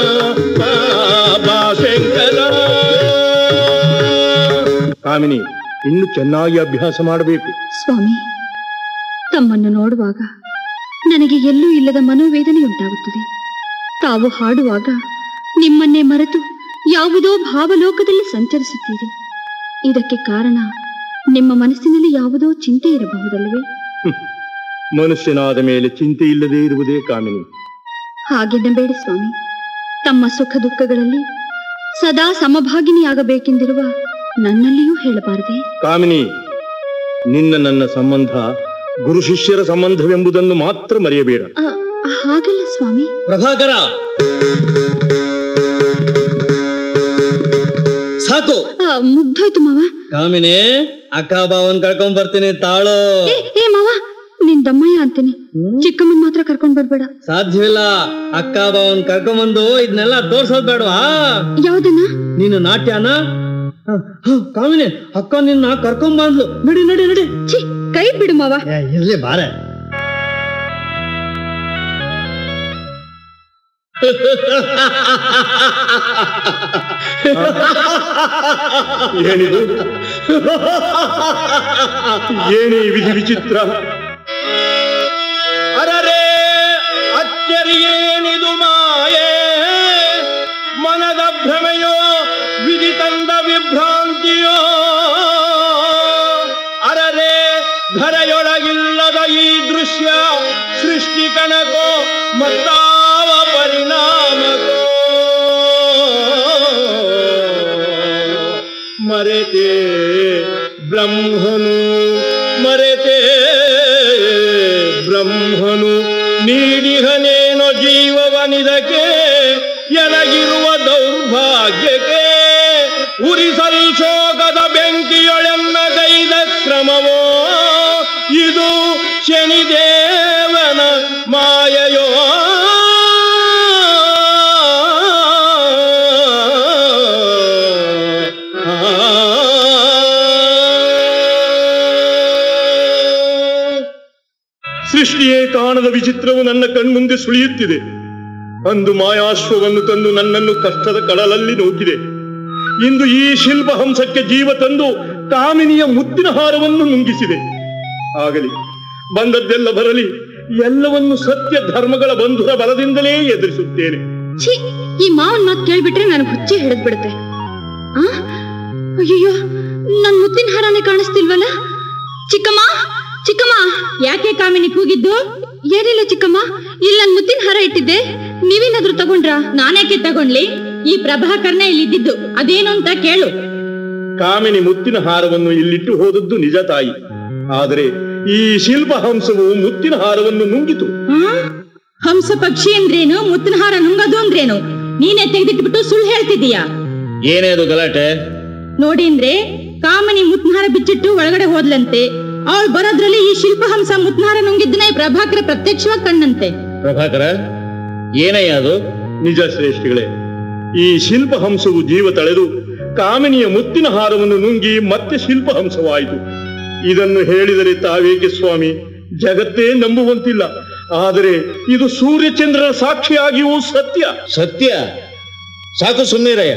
ಬಾಬಾ ಶಂಕರ ಕಾಮಿನಿ ಇನ್ನು ಚೆನ್ನಾಗಿ ಅಭ್ಯಾಸ ಮಾಡಬೇಕು ಸ್ವಾಮಿ ತಮ್ಮನ್ನು ನೋಡುವಾಗ ನನಗೆ ಎಲ್ಲೂ ಇಲ್ಲದ ಮನೋವೇದನೆ ಉಂಟಾಗುತ್ತದೆ ತಾವು ಹಾಡುವಾಗ ನಿಮ್ಮನ್ನೇ ಮರೆತು ಯಾವುದೋ ಭಾವಲೋಕದಲ್ಲಿ ಸಂಚರಿಸುತ್ತೀರಿ ಇದಕ್ಕೆ ಕಾರಣ ನಿಮ್ಮ ಮನಸ್ಸಿನಲ್ಲಿ ಯಾವುದೋ ಚಿಂತೆ ಇರಬಹುದಲ್ಲವೇ ಮನುಷ್ಯನಾದ ಮೇಲೆ ಚಿಂತೆ ಇಲ್ಲದೆ ಇರುವುದೇ ಕಾಮಿನಿ ಹಾಗೆನ್ನಬೇಡಿ ಸ್ವಾಮಿ ತಮ್ಮ ಸುಖ ದುಃಖಗಳಲ್ಲಿ ಸದಾ ಸಮಭಾಗಿನಿಯಾಗಬೇಕೆಂದಿರುವ ನನ್ನಲ್ಲಿಯೂ ಹೇಳಬಾರದೆ ಕಾಮಿನಿ ನಿನ್ನ ನನ್ನ ಸಂಬಂಧ ಗುರು ಶಿಷ್ಯರ ಸಂಬಂಧವೆಂಬುದನ್ನು ಮಾತ್ರ ಮರೆಯಬೇಡ ಆ, ಹಾಗಲ್ಲ ಸ್ವಾಮಿ ಪ್ರಭಾಕರ ಸಾಕು ಆ, ಮುಗ್ದೋಯ್ತು ಮಾವ ಕಾಮಿನಿ ಅಕ್ಕ ಬಾವನ್ ಕರ್ಕೊಂಡ್ ಬರ್ತೀನಿ ತಾಳು ಏ ಏ ಮಾವ ನಿನ್ ದಮ್ಮಯ್ಯ ಅಂತೀನಿ ಚಿಕ್ಕಮ್ಮನ್ ಮಾತ್ರ ಕರ್ಕೊಂಡ್ ಬರ್ಬೇಡ ಸಾಧ್ಯವಿಲ್ಲ ಅಕ್ಕ ಬಾವನ್ ಕರ್ಕೊಂಬಂದು ಇದನ್ನೆಲ್ಲ ತೋರ್ಸೋದ್ ಬೇಡವಾ ಯಾವ್ದನ್ನ ನೀನು ನಾಟ್ಯನ ಹ, ಹ, ಕಾಮಿನಿ ಅಕ್ಕ ನಿನ್ನ ಕರ್ಕೊಂಬಂದ್ಲು ನಡಿ ನಡಿ ನಡಿ ಛೀ ಕೈ ಬಿಡು ಮಾವ ಇರ್ಲಿ ಬಾರೆ ಏನಿದು ಏನೇ ವಿಧಿ ವಿಚಿತ್ರ ಅರರೇ ಅಚ್ಚರಿಯೇನಿದು ಮಾಯೆ ಮನದ ಭ್ರಮೆಯೋ ವಿಧಿ ತಂದ ವಿಭ್ರಾಂತಿಯೋ ಅರರೇ ಧರೆಯೊಳಗಿಲ್ಲದ ಈ ದೃಶ್ಯ ಸೃಷ್ಟಿ ಕಣಕೋ ಮತ್ತಾವ ಪರಿಣಾಮಕೋ ಮರೆತೆ ಬ್ರಹ್ಮನು ಮರೆತೆ ಬ್ರಹ್ಮನು ನೀಡಿಹನೇನೋ ಜೀವವನಿದಕ್ಕೆ ಎನಗಿರುವ ದೌರ್ಭಾಗ್ಯಕ್ಕೆ ಉರಿಸಲ್ ಶೋಕದ ಬೆಂಕಿಯೊಳೆನ್ನ ಕೈದ ಕ್ರಮವೋ ಇದು ಶನಿದೇವನ ಮಾಯೆಯೋ ಸೃಷ್ಟಿಯೇ ಕಾಣದ ವಿಚಿತ್ರವು ನನ್ನ ಕಣ್ಮುಂದೆ ಸುಳಿಯುತ್ತಿದೆ ಅಂದು ಮಾಯಾಶ್ವವನ್ನು ತಂದು ನನ್ನನ್ನು ಕಷ್ಟದ ಕಡಲಲ್ಲಿ ನೂಕಿದೆ ಇಂದು ಈ ಶಿಲ್ಪ ಹಂಸಕ್ಕೆ ಜೀವ ತಂದು ಕಾಮಿನಿಯ ಮುತ್ತಿನ ಹಾರವನ್ನು ನುಂಗಿಸಿದೆ ಆಗಲಿ ಬಂದದ್ದೆಲ್ಲ ಬರಲಿ ಎಲ್ಲವನ್ನು ಸತ್ಯ ಧರ್ಮಗಳ ಬಂಧುರ ಬಲದಿಂದಲೇ ಎದುರಿಸುತ್ತೇನೆ ಛೀ ಈ ಮಾವನ್ ಮಾತ್ ಕೇಳ್ಬಿಟ್ರೆ ನನಗೆ ಹುಚ್ಚಿ ಹಿಡಿದ್ ಬಿಡುತ್ತೆ ಆ ಅಯ್ಯೋ ನನ್ ಮುತ್ತಿನ ಹಾರನೇ ಕಾಣಿಸ್ತಿಲ್ವಲ್ಲ ಚಿಕ್ಕಮ್ಮ ಚಿಕ್ಕಮ್ಮ ಯಾಕೆ ಕಾಮಿನಿ ಕೂಗಿದ್ದು ಏನಿಲ್ಲ ಚಿಕ್ಕಮ್ಮ ಇಲ್ಲಿ ನನ್ ಮುತ್ತಿನ ಹಾರ ಇಟ್ಟಿದ್ದೆ ನೀವೇನಾದ್ರೂ ತಗೊಂಡ್ರಾ ನಾನೇಕೆ ತಗೊಂಡ್ಲಿ ಈ ಪ್ರಭಾಕರ್ನ ಇಲ್ಲಿ ಇದ್ದಿದ್ದು ಅದೇನು ಅಂತ ಕೇಳು ಕಾಮಿನಿ ಮುತ್ತಿನ ಹಾರವನ್ನು ಇಲ್ಲಿಟ್ಟು ಹೋದದ್ದು ನಿಜ ತಾಯಿ ಆದರೆ ಈ ಶಿಲ್ಪ ಹಂಸವು ಮುತ್ತಿನ ಹಾರವನ್ನು ನುಂಗಿತು ಆ? ಹಂಸ ಪಕ್ಷಿ ಅಂದ್ರೇನು ಮುತ್ತಿನ ಹಾರ ನುಂಗದು ಅಂದ್ರೇನು ನೀನೇ ತೆಗೆದಿಟ್ಬಿಟ್ಟು ಸುಳ್ಳು ಹೇಳ್ತಿದೀಯಾ ಏನೇ ಅದು ಗಲಾಟೆ ನೋಡಿ ಅಂದ್ರೆ ಕಾಮನಿ ಮುತ್ನಹಾರ ಬಿಚ್ಚಿಟ್ಟು ಒಳಗಡೆ ಹೋದ್ಲಂತೆ ಅವಳು ಬರೋದ್ರಲ್ಲಿ ಈ ಶಿಲ್ಪಹಂಸ ಮುತ್ನಹಾರ ನುಂಗಿದ್ದನ್ನ ಈ ಪ್ರಭಾಕರ ಪ್ರತ್ಯಕ್ಷವಾಗಿ ಕಂಡಂತೆ ಪ್ರಭಾಕರ ಏನಯ್ಯ ಅದು ನಿಜ ಶ್ರೇಷ್ಠಿಗಳೇ ಈ ಶಿಲ್ಪ ಹಂಸವು ಜೀವ ತಳೆದು ಕಾಮಿನಿಯ ಮುತ್ತಿನ ಹಾರವನ್ನು ನುಂಗಿ ಮತ್ತೆ ಶಿಲ್ಪ ಹಂಸವಾಯಿತು ಇದನ್ನು ಹೇಳಿದರೆ ತಾವೇಕೆ ಸ್ವಾಮಿ ಜಗತ್ತೇ ನಂಬುವಂತಿಲ್ಲ ಆದರೆ ಇದು ಸೂರ್ಯಚಂದ್ರನ ಸಾಕ್ಷಿಯಾಗಿಯೂ ಸತ್ಯ ಸತ್ಯ ಸಾಕು ಸುಮ್ಮನಿರಯ್ಯ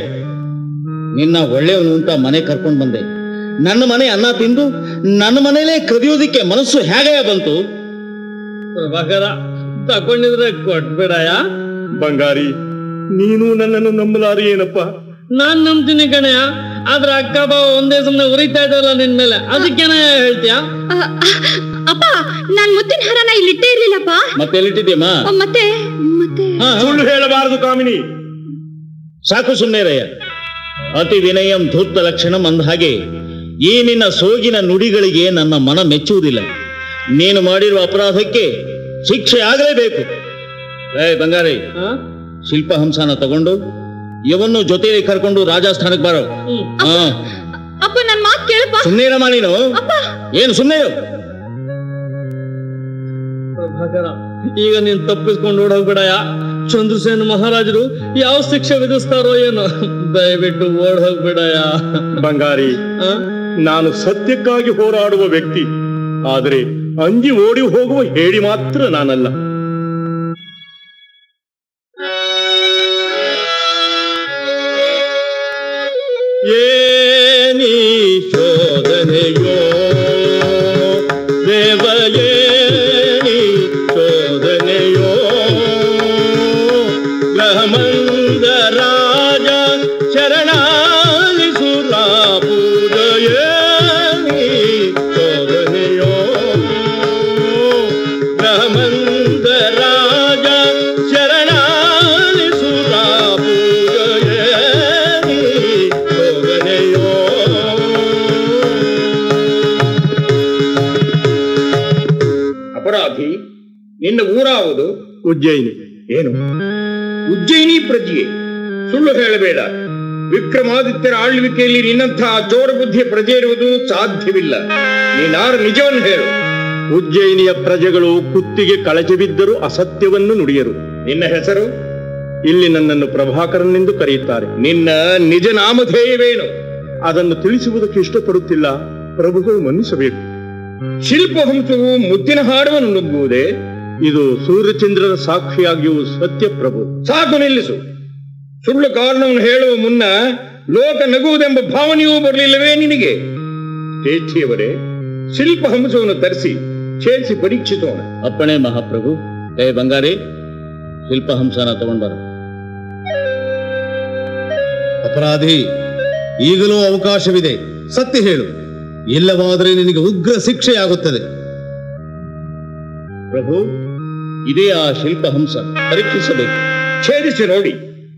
ನಿನ್ನ ಒಳ್ಳೆಯವನು ಅಂತ ಮನೆ ಕರ್ಕೊಂಡು ಬಂದೆ ನನ್ನ ಮನೆ ಅನ್ನ ತಿಂದು ನನ್ನ ಮನೇಲೆ ಕದಿಯೋದಿಕ್ಕೆ ಮನಸ್ಸು ಹೇಗಯ್ಯ ಬಂತು ಪ್ರಭಾಕರ ತಕೊಂಡಿದ್ರೆ ಕೊಟ್ಬಿಡಯ ಬಂಗಾರಿ ನೀನು ನನ್ನನ್ನು ನಂಬಲಾರಿ ಏನಪ್ಪ ನಾನ್ ನಂಬ್ತೀನಿ ಕಣಯ್ಯ ಆದ್ರೆ ಅಕ್ಕ ಬಾವ ಒಂದೇ ಸುಮ್ನೆ ಉರಿತಾ ಇದ್ದಲ್ಲ ನಿನ್ ಮೇಲೆ ಅದಕ್ಕೇನ ಹೇಳ್ತೀಯ ಆ, ಆ, ಅಪ್ಪ ನಾನ್ ಮುತ್ತಿನ ಹಾರನ ಇಲ್ಲಿ ಇಟ್ಟೇ ಇರ್ಲಿಲ್ಲಪ್ಪ ಮತ್ತೆ ಎಲ್ಲಿಟ್ಟಿದ್ಯಮ್ಮ ಆ, ಮತ್ತೆ ಮತ್ತೆ ಸುಳ್ಳು ಹೇಳಬಾರದು ಕಾಮಿನಿ ಸಾಕು ಸುಮ್ಮನಿರಯ್ಯ ಅತಿ ವಿನಯಂ ಧೂರ್ತ ಲಕ್ಷಣಂ ಅಂದ ಹಾಗೆ ಈ ನಿನ್ನ ಸೋಗಿನ ನುಡಿಗಳಿಗೆ ನನ್ನ ಮನ ಮೆಚ್ಚುವುದಿಲ್ಲ ನೀನು ಮಾಡಿರುವ ಅಪರಾಧಕ್ಕೆ ಶಿಕ್ಷೆ ಆಗಲೇಬೇಕು ಏ ಬಂಗಾರಿ ಶಿಲ್ಪ ಹಂಸನ ತಗೊಂಡು ಇವನ್ನು ಜೊತೆಯಲ್ಲಿ ಕರ್ಕೊಂಡು ರಾಜಸ್ಥಾನಕ್ಕೆ ಬರೋ ಹಾ ಅಪ್ಪ ನನ್ ಮಾತ್ ಕೇಳಪ್ಪ ಸುಮ್ಮನೆ ಇರಮ್ಮ ನೀನು ಏನು ಸುಮ್ಮನೆ ಇರು ಪ್ರಭಾಕರ ಈಗ ನೀನ್ ತಪ್ಪಿಸ್ಕೊಂಡು ಓಡೋಗ್ಬೇಡಯ್ಯ ಚಂದ್ರಸೇನ ಮಹಾರಾಜರು ಯಾವ ಶಿಕ್ಷೆ ವಿಧಿಸ್ತಾರೋ ಏನೋ ದಯವಿಟ್ಟು ಓಡ್ ಹೋಗ್ಬೇಡಯ್ಯ ಬಂಗಾರಿ ಆ? ನಾನು ಸತ್ಯಕ್ಕಾಗಿ ಹೋರಾಡುವ ವ್ಯಕ್ತಿ ಆದರೆ ಅಂಜಿ ಓಡಿ ಹೋಗುವ ಹೇಳಿ ಮಾತ್ರ ನಾನಲ್ಲ ಏನಿ ಶೋಧನೆಯೋ ದೇವಯೇನಿ ಶೋಧನೆಯೋ ಗ್ರಹಮಂದ ರಾಜ ಶರಣಾಲಿಸುರ ಪೂಜಯೇನಿ ಶೋಧನೆಯೋ ಗ್ರಹಮಂದ ರಾಜ ಶರಣಾಲಿಸುರ ಪೂಜಯೇನಿ ಶೋಧನೆಯೋ ಅಪರಾಧಿ ನಿನ್ನ ಊರಾವುದು ಉಜ್ಜಯಿನಿ ಏನು ಉಜ್ಜಯಿನಿ ಪ್ರಜೆಯೇ ಸುಳ್ಳು ಹೇಳಬೇಡ ವಿಕ್ರಮಾದಿತ್ಯರ ಆಳ್ವಿಕೆಯಲ್ಲಿ ನಿನ್ನಂತಹ ಚೋರ ಬುದ್ಧಿಯ ಪ್ರಜೆ ಇರುವುದು ಸಾಧ್ಯವಿಲ್ಲ ನೀನಾರು ನಿಜವನ್ನು ಹೇಳು ಉಜ್ಜಯಿನಿಯ ಪ್ರಜೆಗಳು ಕುತ್ತಿಗೆ ಕಳಚಿ ಬಿದ್ದರೂ ಅಸತ್ಯವನ್ನು ನುಡಿಯರು ನಿನ್ನ ಹೆಸರು ಇಲ್ಲಿ ನನ್ನನ್ನು ಪ್ರಭಾಕರನೆಂದು ಕರೆಯುತ್ತಾರೆ ನಿನ್ನ ನಿಜ ನಾಮಧೇಯವೇನು ಅದನ್ನು ತಿಳಿಸುವುದಕ್ಕೆ ಇಷ್ಟಪಡುತ್ತಿಲ್ಲ ಪ್ರಭುಗಳು ಮನ್ನಿಸಬೇಕು ಶಿಲ್ಪಹಂಸವು ಮುದ್ದಿನ ಹಾಡವನ್ನು ನುಗ್ಗುವುದೇ ಇದು ಸೂರ್ಯಚಂದ್ರನ ಸಾಕ್ಷಿಯಾಗಿಯೂ ಸತ್ಯಪ್ರಭು ಸಾಕು ನಿಲ್ಲಿಸು ಸುಳ್ಳು ಕಾರಣವನ್ನು ಹೇಳುವ ಮುನ್ನ ಲೋಕ ನಗುವುದೆಂಬ ಭಾವನೆಯೂ ಬರಲಿಲ್ಲವೇ ನಿನಗೆ ಚೇಚ್ಚಿಯವರೇ ಶಿಲ್ಪಹಂಸವನ್ನು ತರಿಸಿ ಛೇದಿಸಿ ಪರೀಕ್ಷಿಸೋಣ ಅಪ್ಪಣೆ ಮಹಾಪ್ರಭು ಏ ಬಂಗಾರಿ ಶಿಲ್ಪ ಹಂಸನ ತಗೊಂಡ್ಬಾರ ಅಪರಾಧಿ ಈಗಲೂ ಅವಕಾಶವಿದೆ ಸತ್ಯ ಹೇಳು ಇಲ್ಲವಾದರೆ ನಿನಗೆ ಉಗ್ರ ಶಿಕ್ಷೆಯಾಗುತ್ತದೆ ಪ್ರಭು ಇದೇ ಆ ಶಿಲ್ಪ ಹಂಸ ಪರೀಕ್ಷಿಸಬೇಕು ಛೇದಿಸಿ ನೋಡಿ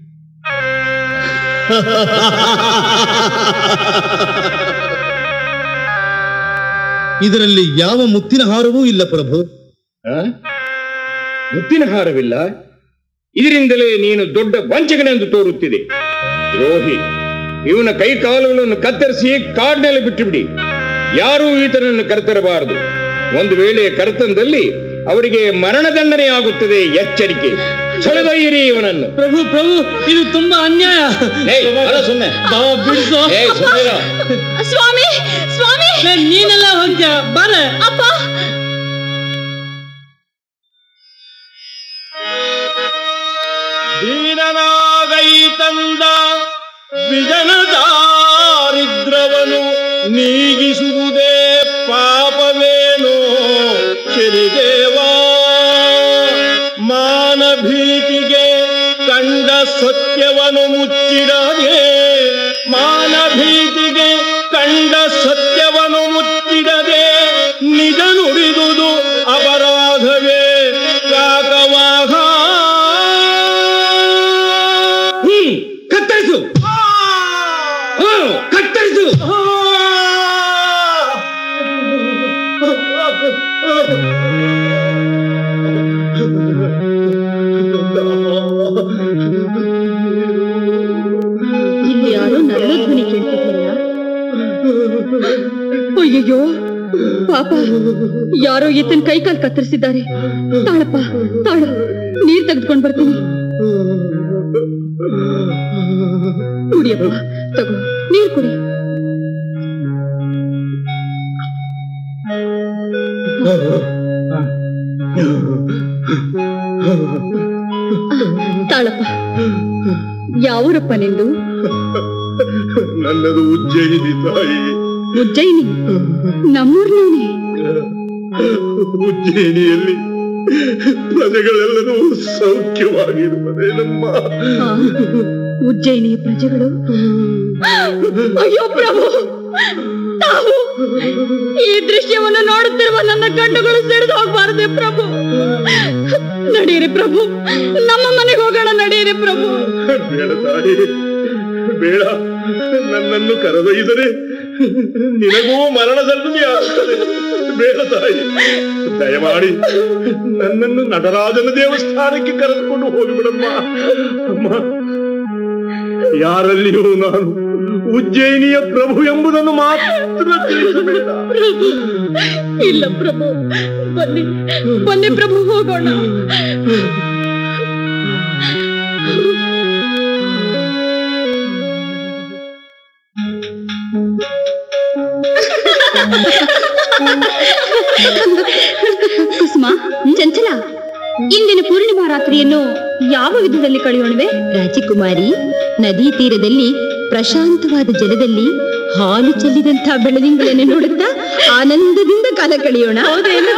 ಇದರಲ್ಲಿ ಯಾವ ಮುತ್ತಿನ ಹಾರವೂ ಇಲ್ಲ ಪ್ರಭು ಆ? ಮುತ್ತಿನ ಹಾರವಿಲ್ಲ ಇದರಿಂದಲೇ ನೀನು ದೊಡ್ಡ ವಂಚಕನೆಂದು ತೋರುತ್ತಿದೆ ದ್ರೋಹಿ ಇವನ ಕೈ ಕಾಲುಗಳನ್ನು ಕತ್ತರಿಸಿ ಕಾಡಿನಲ್ಲಿ ಬಿಟ್ಟು ಬಿಡಿ ಯಾರೂ ಈತನನ್ನು ಕರೆತರಬಾರದು ಒಂದು ವೇಳೆ ಕರೆತಂದಲ್ಲಿ ಅವರಿಗೆ ಮರಣದಂಡನೆ ಆಗುತ್ತದೆ ಎಚ್ಚರಿಕೆ ಸೆಳೆದೊಯ್ಯಿರಿ ಇವನನ್ನು ಪ್ರಭು ಪ್ರಭು ಇದು ತುಂಬಾ ಅನ್ಯಾಯ ಏಯ್, ಅಲ್ಲ ಸುಮ್ನೆ. ಬಾವ, ಬಿಡ್ಸು ಏಯ್, ಸುಮ್ನೆ ಇರು. ಸ್ವಾಮಿ ಸ್ವಾಮಿ ಲೇ, ನೀನೆಲ್ಲ ಹೋಗ್ತೀಯ ಬಾರೆ ಅಪ್ಪ ದೀನನಾಗೈ ತಂದ ವಿಜನ ದಾರಿದ್ರವನು ನೀಗಿಸುವುದೇ ಪಾಪವೇನೋ ಶರಿದೇವಾ ಮಾನಭೀತಿಗೆ ಕಂಡ ಸತ್ಯವನ್ನು ಮುಚ್ಚಿಡದೆ ಮಾನಭೀತಿಗೆ ಕಂಡ ಸತ್ಯವನ್ನು ಮುಚ್ಚಿಡದೆ ನಿಜ ನುಡಿದುದು ಅಪರಾಧವೇ ಕಾಕವಾಹ ಹ್ಮ್ ಕತ್ತರಿಸು ಹ್ಮ್, ಕತ್ತರಿಸು ಇಲ್ಲಿ ಯಾರೋ ನರಳು ಧ್ವನಿ ಕೇಳ್ತಿದ್ಯಲ್ಲ ಅಯ್ಯಯ್ಯೋ ಪಾಪ ಯಾರೋ ಈತನ ಕೈ ಕಾಲು ಕತ್ತರಿಸಿದ್ದಾರೆ ತಾಳಪ್ಪ ತಾಳು ನೀರ್ ತೆಗೆದುಕೊಂಡು ಬರ್ತೀನಿ ಕುಡಿಯಪ್ಪ ತಗೋ ನೀರ್ ಕುಡಿ ತಾಳಪ್ಪ ಯಾವೂರಪ್ಪ ನಿಂದು ನನ್ನದು ಉಜ್ಜಯಿನಿ ತಾಯಿ ಉಜ್ಜಯಿನಿ ನಮ್ಮೂರ್ನವನೇ ಉಜ್ಜಯಿನಿಯಲ್ಲಿ ಪ್ರಜೆಗಳೆಲ್ಲರೂ ಸೌಖ್ಯವಾಗಿರುವುದೇ ನಮ್ಮ ಆ, ಉಜ್ಜಯಿನಿಯ ಪ್ರಜೆಗಳು ಅಯ್ಯೋ ಪ್ರಭು ತಾವು ಈ ದೃಶ್ಯವನ್ನು ನೋಡುತ್ತಿರುವ ನನ್ನ ಕಣ್ಣುಗಳು ಸಿಡಿದು ಹೋಗಬಾರದೆ ಪ್ರಭು ನಡೀರಿ ಪ್ರಭು ನಮ್ಮ ಮನೆಗೆ ಹೋಗೋಣ ನಡೀರಿ ಪ್ರಭು ಬೇಡ ತಾಯಿ ಬೇಡ ನನ್ನನ್ನು ಕರೆದೊಯ್ದರೆ ನಿನಗೂ ಮರಣದಂಡನೆ ಆಗುತ್ತದೆ ಬೇಡ ತಾಯಿ ದಯಮಾಡಿ ನನ್ನನ್ನು ನಟರಾಜನ ದೇವಸ್ಥಾನಕ್ಕೆ ಕರೆದುಕೊಂಡು ಹೋಗಿಬಿಡಮ್ಮ ಅಮ್ಮ ಯಾರಲ್ಲಿಯೂ ನಾನು ಉಜ್ಜಯಿನಿಯ ಪ್ರಭು ಎಂಬುದನ್ನು ಮಾತ್ರ ತಿಳಿಸಬೇಡ ಇಲ್ಲ ಪ್ರಭು ಬನ್ನಿ ಬನ್ನಿ ಪ್ರಭು ಹೋಗೋಣ ಕುಸುಮ ಚಂಚಲ ಇಂದಿನ ಪೂರ್ಣಿಮಾ ರಾತ್ರಿಯನ್ನು ಯಾವ ವಿಧದಲ್ಲಿ ಕಳೆಯೋಣವೆ ರಾಜಕುಮಾರಿ ನದಿ ತೀರದಲ್ಲಿ ಪ್ರಶಾಂತವಾದ ಜಲದಲ್ಲಿ ಹಾಲು ಚೆಲ್ಲಿದಂತ ಬೆಳದಿಂಗಳನ್ನು ನೋಡುತ್ತಾ ಆನಂದದಿಂದ ಕಾಲ ಕಳೆಯೋಣ ಹೌದೇನು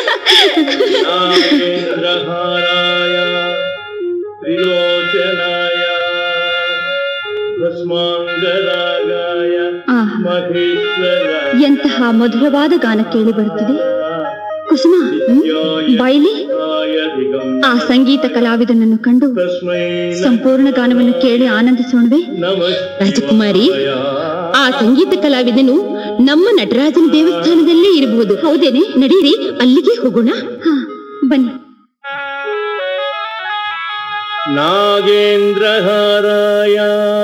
ನಾಗೇಂದ್ರಹಾರಾಯ ತ್ರಿಲೋಚನಾಯ ಭಸ್ಮಾಂಗರಾಗಾಯ ಆಹಾ, ಮಹೇಶ್ವರಾಯ ಎಂತಹ ಮಧುರವಾದ ಗಾನ ಕೇಳಿ ಬರುತ್ತಿದೆ ಕುಸುಮ ಹ್ಮ್? ಬಾಯಿಲಿ ದಿಗಂ ಆ ಸಂಗೀತ ಕಲಾವಿದನನ್ನು ಕಂಡು ತಸ್ಮೈ ಸಂಪೂರ್ಣ ಗಾನವನ್ನು ಕೇಳಿ ಆನಂದಿಸೋಣವೆ ರಾಜಕುಮಾರಿ ಆ ಸಂಗೀತ ಕಲಾವಿದನು ನಮ್ಮ ನಟರಾಜನ ದೇವಸ್ಥಾನದಲ್ಲೇ ಇರಬಹುದು ಹೌದೇನೆ ನಡೀರಿ ಅಲ್ಲಿಗೆ ಹೋಗೋಣ ಹಾ ಬನ್ನಿ ನಾಗೇಂದ್ರಹಾರಾಯ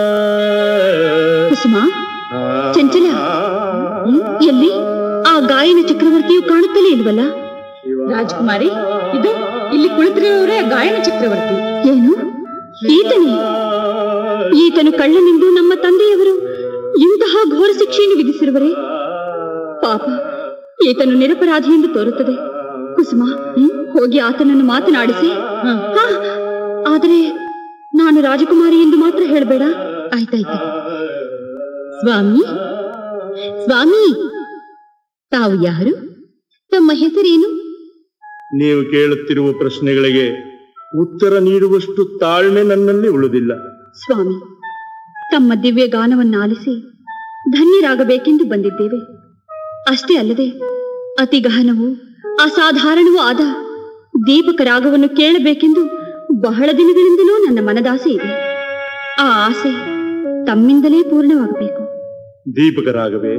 ಕುಸುಮ ಚಂಚಲ ಹ್ಮ್? ಎಲ್ಲಿ ಆ ಗಾಯನ ಚಕ್ರವರ್ತಿಯು ಕಾಣುತ್ತಲೇ ಇಲ್ವಲ್ಲ ರಾಜಕುಮಾರಿ ಇದು ಇಲ್ಲಿ ಕುಳಿತಿರುವವರೇ ಗಾಯನ ಚಕ್ರವರ್ತಿ ಏನು ಈತನೇ ಈತನು ಕಳ್ಳನೆಂದು ನಮ್ಮ ತಂದೆಯವರು ಇಂತಹ ಘೋರ ಶಿಕ್ಷೆಯನ್ನು ವಿಧಿಸಿರುವರೇ ಪಾಪ ಈತನು ನಿರಪರಾಧಿ ಎಂದು ತೋರುತ್ತದೆ ಕುಸುಮ ಹ್ಮ್, ಹೋಗಿ ಆತನನ್ನು ಮಾತನಾಡಿಸಿ ಹಾ, ಆದರೆ ನಾನು ರಾಜಕುಮಾರಿ ಎಂದು ಮಾತ್ರ ಹೇಳಬೇಡ ಆಯ್ತಾಯ್ತು ಸ್ವಾಮಿ ಸ್ವಾಮಿ ತಾವು ಯಾರು ತಮ್ಮ ಹೆಸರೇನು ನೀವು ಕೇಳುತ್ತಿರುವ ಪ್ರಶ್ನೆಗಳಿಗೆ ಉತ್ತರ ನೀಡುವಷ್ಟು ತಾಳ್ಮೆ ನನ್ನಲ್ಲಿ ಉಳಿದಿಲ್ಲ ಸ್ವಾಮಿ ತಮ್ಮ ದಿವ್ಯ ಗಾನವನ್ನಾಲಿಸಿ ಧನ್ಯರಾಗಬೇಕೆಂದು ಬಂದಿದ್ದೇವೆ ಅಷ್ಟೇ ಅಲ್ಲದೆ ಅತಿ ಗಹನವೂ ಅಸಾಧಾರಣವೂ ಆದ ದೀಪಕ ರಾಗವನ್ನು ಕೇಳಬೇಕೆಂದು ಬಹಳ ದಿನಗಳಿಂದಲೂ ನನ್ನ ಮನದಾಸೆ ಇದೆ ಆ ಆಸೆ ತಮ್ಮಿಂದಲೇ ಪೂರ್ಣವಾಗಬೇಕು ದೀಪಕರಾಗವೇ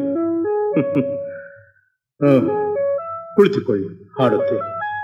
ಹ, ಕುಳಿತುಕೊಳ್ಳಿ ಹಾಡುತ್ತೇನೆ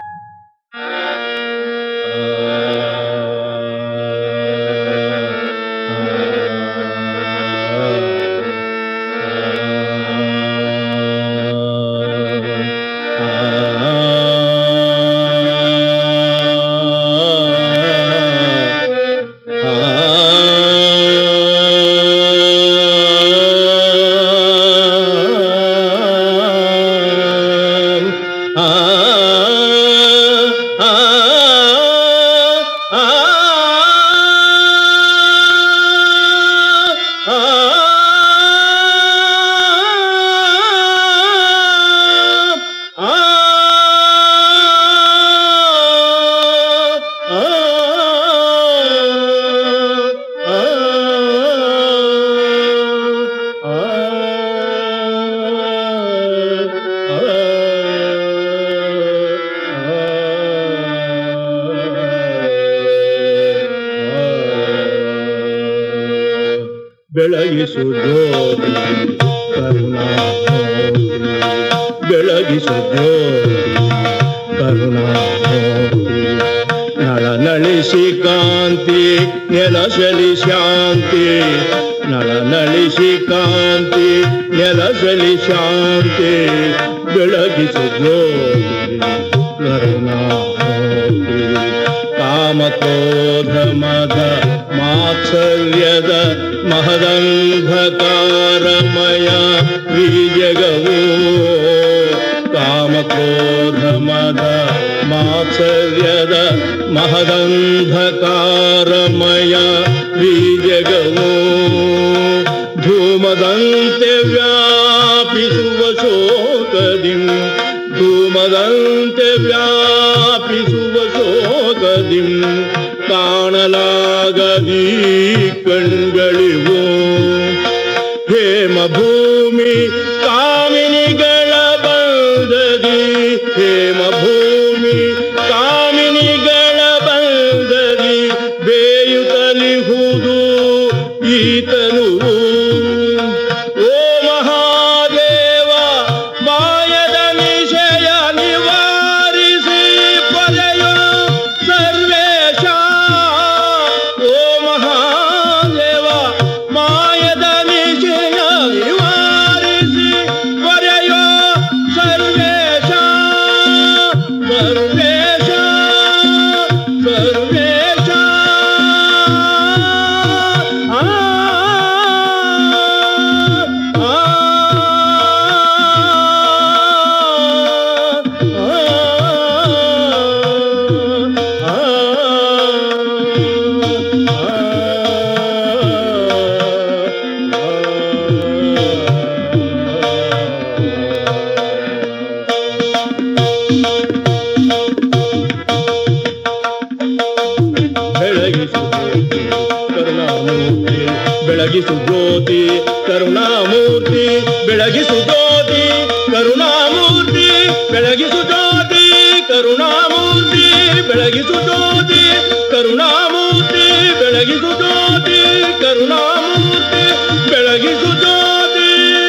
ಬೆಳಗಿಸು ಜ್ಯೋತಿ ಕರುಣಾಮೂರ್ತಿ ಬೆಳಗಿಸು ಜ್ಯೋತಿ ಕರುಣಾಮೂರ್ತಿ ನಳ ನಳಿಸಿ ಕಾಂತಿ ನೆಲಸಲಿ ಶಾಂತಿ ನಳ ನಳಿಸಿ ಕಾಂತಿ ನೆಲಸಲಿ ಶಾಂತಿ ಬೆಳಗಿಸು ಜ್ಯೋತಿ ಕರುಣಾಮೂರ್ತಿ ಕಾಮಕ್ರೋಧ ಮದ ಮಾತ್ಸರ್ಯದ ಮಹದಂಧಕಾರಮಯ ಬೀಜಗವು ಕಾಮಕ್ರೋಧ ಮದ ಮಾತ್ಸರ್ಯದ ಮಹದಂಧಕಾರಮಯ ಬೀಜಗವು ಧೂಮದಂತೆ ವ್ಯಾಪಿಸುವ ಶೋಕದಿಂ ಧೂಮದಂತೆ ವ್ಯಾಪಿಸುವ ಶೋಕದಿಂ ಕಾಣಲಾಗದಿ ಕಣ್ಗಳಿವು ಹೇಮ ಭೂಮಿ ಕಾಮಿನಿಗಳ ಬಂದದಿ ಹೇಮ ಭೂಮಿ ಕಾಮಿನಿಗಳ ಬಂದದಿ ಬೇಯುತ್ತಲಿಹುದು ಈತನು ಓ ಮಹಾದೇವ ಮಾಯದ ನಿಷೇಧ ಬೆಳಗಿಸು ಜ್ಯೋತಿ ಕರುಣಾಮೂರ್ತಿ ಬೆಳಗಿಸು ಜ್ಯೋತಿ ಕರುಣಾಮೂರ್ತಿ ಬೆಳಗಿಸು ಜ್ಯೋತಿ ಕರುಣಾಮೂರ್ತಿ ಬೆಳಗಿಸು ಜ್ಯೋತಿ ಕರುಣಾಮೂರ್ತಿ ಬೆಳಗಿಸು ಜ್ಯೋತಿ ಕರುಣಾಮೂರ್ತಿ ಬೆಳಗಿಸು ಜ್ಯೋತಿ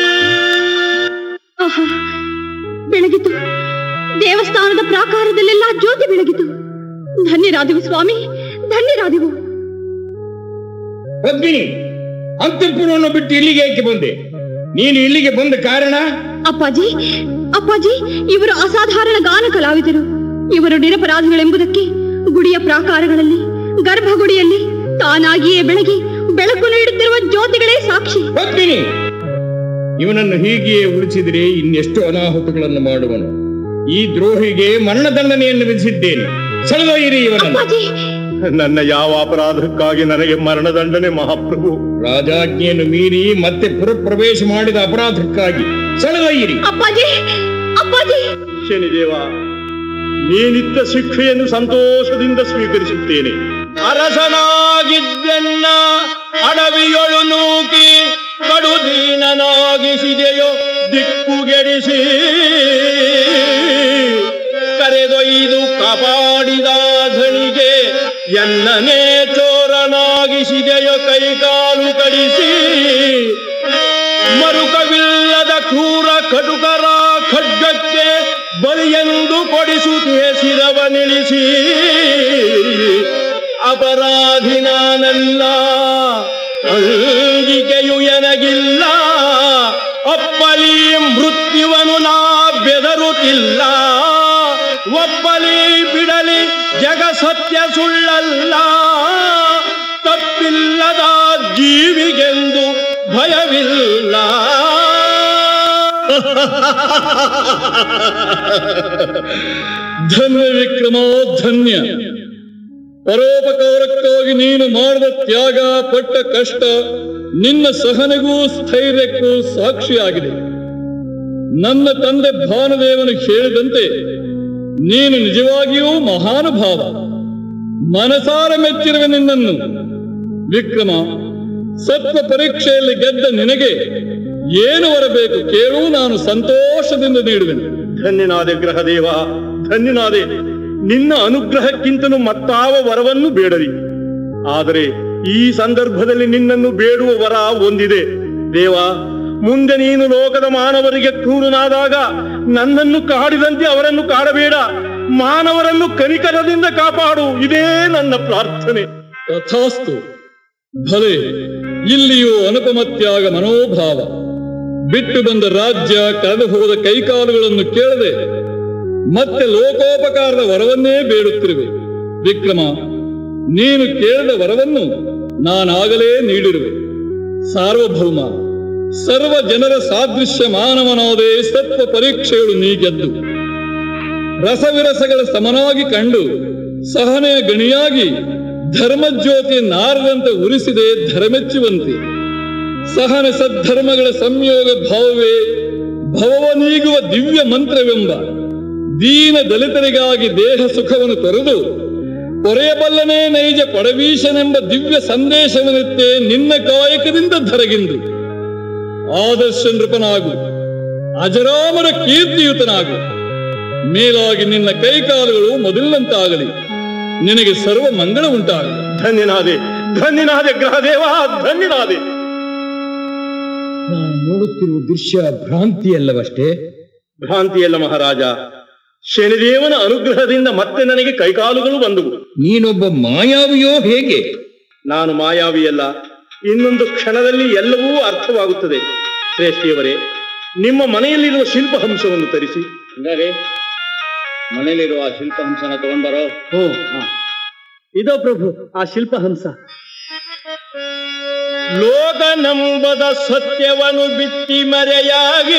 ಆಹಾ ಬೆಳಗಿತು ದೇವಸ್ಥಾನದ ಪ್ರಾಕಾರದಲ್ಲೆಲ್ಲ ಜ್ಯೋತಿ ಬೆಳಗಿತು ಧನ್ಯರಾದೆವು ಸ್ವಾಮಿ ಧನ್ಯರಾದೆವು ಪದ್ಮಿನಿ ಅಂತಃಪುರವನ್ನು ಬಿಟ್ಟು ಇಲ್ಲಿಗೆ ಏಕೆ ಬಂದೆ ನೀನು ಇಲ್ಲಿಗೆ ಬಂದ ಕಾರಣ ಅಪ್ಪಾಜಿ ಅಪ್ಪಾಜಿ ಇವರು ಅಸಾಧಾರಣ ಗಾನ ಕಲಾವಿದರು ಇವರು ನಿರಪರಾಧಿಗಳೆಂಬುದಕ್ಕೆ ಗುಡಿಯ ಪ್ರಾಕಾರಗಳಲ್ಲಿ ಗರ್ಭಗುಡಿಯಲ್ಲಿ ತಾನಾಗಿಯೇ ಬೆಳಗಿ ಬೆಳಕು ನೀಡುತ್ತಿರುವ ಜ್ಯೋತಿಗಳೇ ಸಾಕ್ಷಿ ಪದ್ಮಿನಿ ಇವನನ್ನು ಹೀಗೆಯೇ ಉಳಿಸಿದರೆ ಇನ್ನೆಷ್ಟು ಅನಾಹುತಗಳನ್ನು ಮಾಡುವನು ಈ ದ್ರೋಹಿಗೆ ಮರಣದಂಡನೆಯನ್ನು ವಿಧಿಸಿದ್ದೇನೆ ಸೆಳೆದೊಯ್ಯಿರಿ ಇವನನ್ನು ಅಪ್ಪಾಜಿ ನನ್ನ ಯಾವ ಅಪರಾಧಕ್ಕಾಗಿ ನನಗೆ ಮರಣದಂಡನೆ ಮಹಾಪ್ರಭು ರಾಜಾಜ್ಞೆಯನ್ನು ಮೀರಿ ಮತ್ತೆ ಪುರಪ್ರವೇಶ ಮಾಡಿದ ಅಪರಾಧಕ್ಕಾಗಿ ಸೆಳೆದೊಯ್ಯಿರಿ ಅಪ್ಪಾಜಿ ಅಪ್ಪಾಜಿ ಶನಿದೇವ ನೀನಿತ್ತ ಶಿಕ್ಷೆಯನ್ನು ಸಂತೋಷದಿಂದ ಸ್ವೀಕರಿಸುತ್ತೇನೆ ಅರಸನಾಗಿದ್ದೆನ್ನ ಅಡವಿಯೊಳು ನೂಕಿ ಕಡುದೀನನಾಗಿಸಿದೆಯೋ ದಿಕ್ಕುಗೆಡಿಸಿ ಕರೆದೊಯ್ದು ಕಾಪಾಡಿದ ಧಣಿಗೆ ಎನ್ನನೇ ಚೋರನಾಗಿಸಿದೆಯೋ ಕೈಕಾಲು ಕಡಿಸಿ ಮರುಕವಿಲ್ಲದ ಕ್ರೂರ ಕಟುಕರ ಖಡ್ಗಕ್ಕೆ ಬಲಿಯೆಂದು ಕೊಡಿಸುತ್ತೆ ಶಿರವ ನಿಲ್ಲಿಸಿ ಅಪರಾಧಿ ನಾನಲ್ಲ ಅಂಜಿಕೆಯು ಎನಗಿಲ್ಲ ಅಪ್ಪಲಿ ಮೃತ್ಯುವನು ನಾ ಬೆದರುತ್ತಿಲ್ಲ ಒಪ್ಪಲಿ ಬಿಡಲಿ ಜಗ ಸತ್ಯ ಸುಳ್ಳಲ್ಲ ತಪ್ಪಿಲ್ಲದ ಜೀವಿಗೆಂದು ಭಯವಿಲ್ಲ ಧನ್ಯ ವಿಕ್ರಮ ಧನ್ಯ ಪರೋಪಕಾರಕ್ಕಾಗಿ ನೀನು ಮಾಡಿದ ತ್ಯಾಗ ಪಟ್ಟ ಕಷ್ಟ ನಿನ್ನ ಸಹನೆಗೂ ಸ್ಥೈರ್ಯಕ್ಕೂ ಸಾಕ್ಷಿಯಾಗಿದೆ ನನ್ನ ತಂದೆ ಭಾನುದೇವನು ಹೇಳಿದಂತೆ ನೀನು ನಿಜವಾಗಿಯೂ ಮಹಾನುಭಾವ ಮನಸಾರ ಮೆಚ್ಚಿರುವ ನಿನ್ನನ್ನು ವಿಕ್ರಮ ಸತ್ವ ಪರೀಕ್ಷೆಯಲ್ಲಿ ಗೆದ್ದ ನಿನಗೆ ಏನು ಬರಬೇಕು ಕೇಳು ನಾನು ಸಂತೋಷದಿಂದ ನೀಡುವೆನು ಧನ್ಯನಾದೆ ಗ್ರಹದೇವ ಧನ್ಯನಾದೆ ನಿನ್ನ ಅನುಗ್ರಹಕ್ಕಿಂತಲೂ ಮತ್ತಾವ ವರವನ್ನು ಬೇಡರಿ ಆದರೆ ಈ ಸಂದರ್ಭದಲ್ಲಿ ನಿನ್ನನ್ನು ಬೇಡುವ ವರ ಒಂದಿದೆ ದೇವ ಮುಂದೆ ನೀನು ಲೋಕದ ಮಾನವರಿಗೆ ಕ್ರೂರನಾದಾಗ ನನ್ನನ್ನು ಕಾಡಿದಂತೆ ಅವರನ್ನು ಕಾಡಬೇಡ ಮಾನವರನ್ನು ಕನಿಕರದಿಂದ ಕಾಪಾಡು ಇದೇ ನನ್ನ ಪ್ರಾರ್ಥನೆ ತಥಾಸ್ತು ಭಲೆ ಇಲ್ಲಿಯೂ ಅನುಪಮತ್ಯಾಗ ಮನೋಭಾವ ಬಿಟ್ಟು ಬಂದ ರಾಜ್ಯ ಕಳೆದು ಹೋದ ಕೈಕಾಲುಗಳನ್ನು ಕೇಳದೆ ಮತ್ತೆ ಲೋಕೋಪಕಾರದ ವರವನ್ನೇ ಬೇಡುತ್ತಿರುವೆ ವಿಕ್ರಮ ನೀನು ಕೇಳಿದ ವರವನ್ನು ನಾನಾಗಲೇ ನೀಡಿರುವೆ ಸಾರ್ವಭೌಮ ಸರ್ವ ಜನರ ಸಾದೃಶ್ಯ ಮಾನವನಾದೇ ಸತ್ವ ಪರೀಕ್ಷೆಗಳು ನೀ ಗೆದ್ದು ರಸವಿರಸಗಳ ಸಮನಾಗಿ ಕಂಡು ಸಹನೆಯ ಗಣಿಯಾಗಿ ಧರ್ಮಜ್ಯೋತಿ ನಾರದಂತೆ ಉರಿಸಿದೆ ಧರ್ಮೆಚ್ಚುವಂತೆ ಸಹನ ಸದ್ಧರ್ಮಗಳ ಸಂಯೋಗ ಭಾವವೇ ಭವವ ನೀಗುವ ದಿವ್ಯ ಮಂತ್ರವೆಂಬ ದೀನ ದಲಿತರಿಗಾಗಿ ದೇಹ ಸುಖವನ್ನು ತೊರೆದು ಕೊರೆಯಬಲ್ಲನೇ ನೈಜ ಪಡವೀಶನೆಂಬ ದಿವ್ಯ ಸಂದೇಶವನ್ನೆತ್ತೆ ನಿನ್ನ ಕಾಯಕದಿಂದ ಧರಗಿಂದು ಆದರ್ಶ ನೃಪನಾಗು ಅಜರಾಮರ ಕೀರ್ತಿಯುತನಾಗು ಮೇಲಾಗಿ ನಿನ್ನ ಕೈಕಾಲುಗಳು ಮೊದಲಿನಂತಾಗಲಿ ನಿನಗೆ ಸರ್ವ ಮಂಗಳ ಉಂಟಾಗಲಿ ಧನ್ಯನಾದೆ ಧನ್ಯನಾದೆ ಗ್ರಹದೇವ ಧನ್ಯನಾದೆ ನಾನು ನೋಡುತ್ತಿರುವ ದೃಶ್ಯ ಭ್ರಾಂತಿಯಲ್ಲವಷ್ಟೇ ಭ್ರಾಂತಿಯಲ್ಲ ಮಹಾರಾಜ ಶನಿದೇವನ ಅನುಗ್ರಹದಿಂದ ಮತ್ತೆ ನನಗೆ ಕೈಕಾಲುಗಳು ಬಂದವು ನೀನೊಬ್ಬ ಮಾಯಾವಿಯೋ ಹೇಗೆ ನಾನು ಮಾಯಾವಿಯಲ್ಲ ಇನ್ನೊಂದು ಕ್ಷಣದಲ್ಲಿ ಎಲ್ಲವೂ ಅರ್ಥವಾಗುತ್ತದೆ ಶ್ರೇಷ್ಠಿಯವರೇ ನಿಮ್ಮ ಮನೆಯಲ್ಲಿರುವ ಶಿಲ್ಪಹಂಸವನ್ನು ತರಿಸಿ ಹಂಗಾರೆ ಮನೇಲಿರುವ ಆ ಶಿಲ್ಪಹಂಸನ ತಗೊಂಡ್ ಬರೋ ಓ ಇದೋ ಪ್ರಭು ಆ ಶಿಲ್ಪಹಂಸ ಲೋಕನಂಬದ ಸತ್ಯವನ್ನು ಬಿತ್ತಿ ಮರೆಯಾಗಿ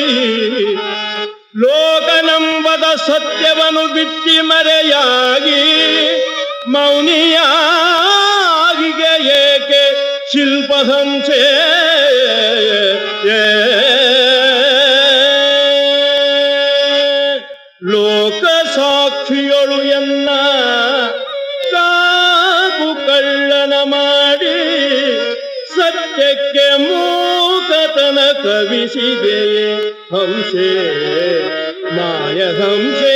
ಲೋಕನಂಬದ ಸತ್ಯವನ್ನು ಬಿತ್ತಿ ಮರೆಯಾಗಿ ಮೌನಿಯಾಗಿಗೆ ಏಕೆ ಶಿಲ್ಪಹಂಸೆ ಲೋಕ ಸಾಕ್ಷಿಯೊಳು ಎನ್ನ ಕಾಪು ಕಳ್ಳನ ಮಾಡಿ ಸತ್ಯಕ್ಕೆ ಮೂಕತನ ಕವಿಸಿದೆಯೇ ಹಂಸೆ ಮಾಯ ಹಂಸೆ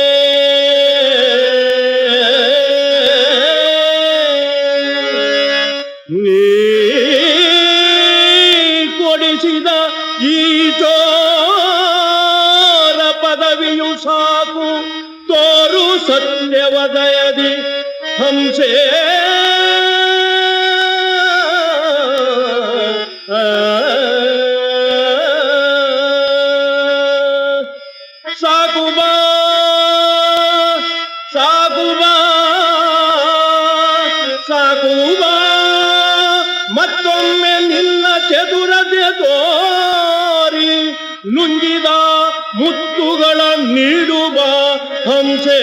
ನೀ ಕೊಡಿಸಿದ ಈ ಚೋರ ಪದವಿಯು ಸಾಕು ತೋರು ಸತ್ಯವದಯದಿ ಹಂಸೆ ಸಾಕು ಬಾ ಸಾಕು ಬಾ ಸಾಕು ಬಾ ಮತ್ತೊಮ್ಮೆ ನಿನ್ನ ಚದುರದೆ ತೋರಿ ನುಂಗಿದ ಮುತ್ತುಗಳ ನೀಡುವ ಹಂಸೆ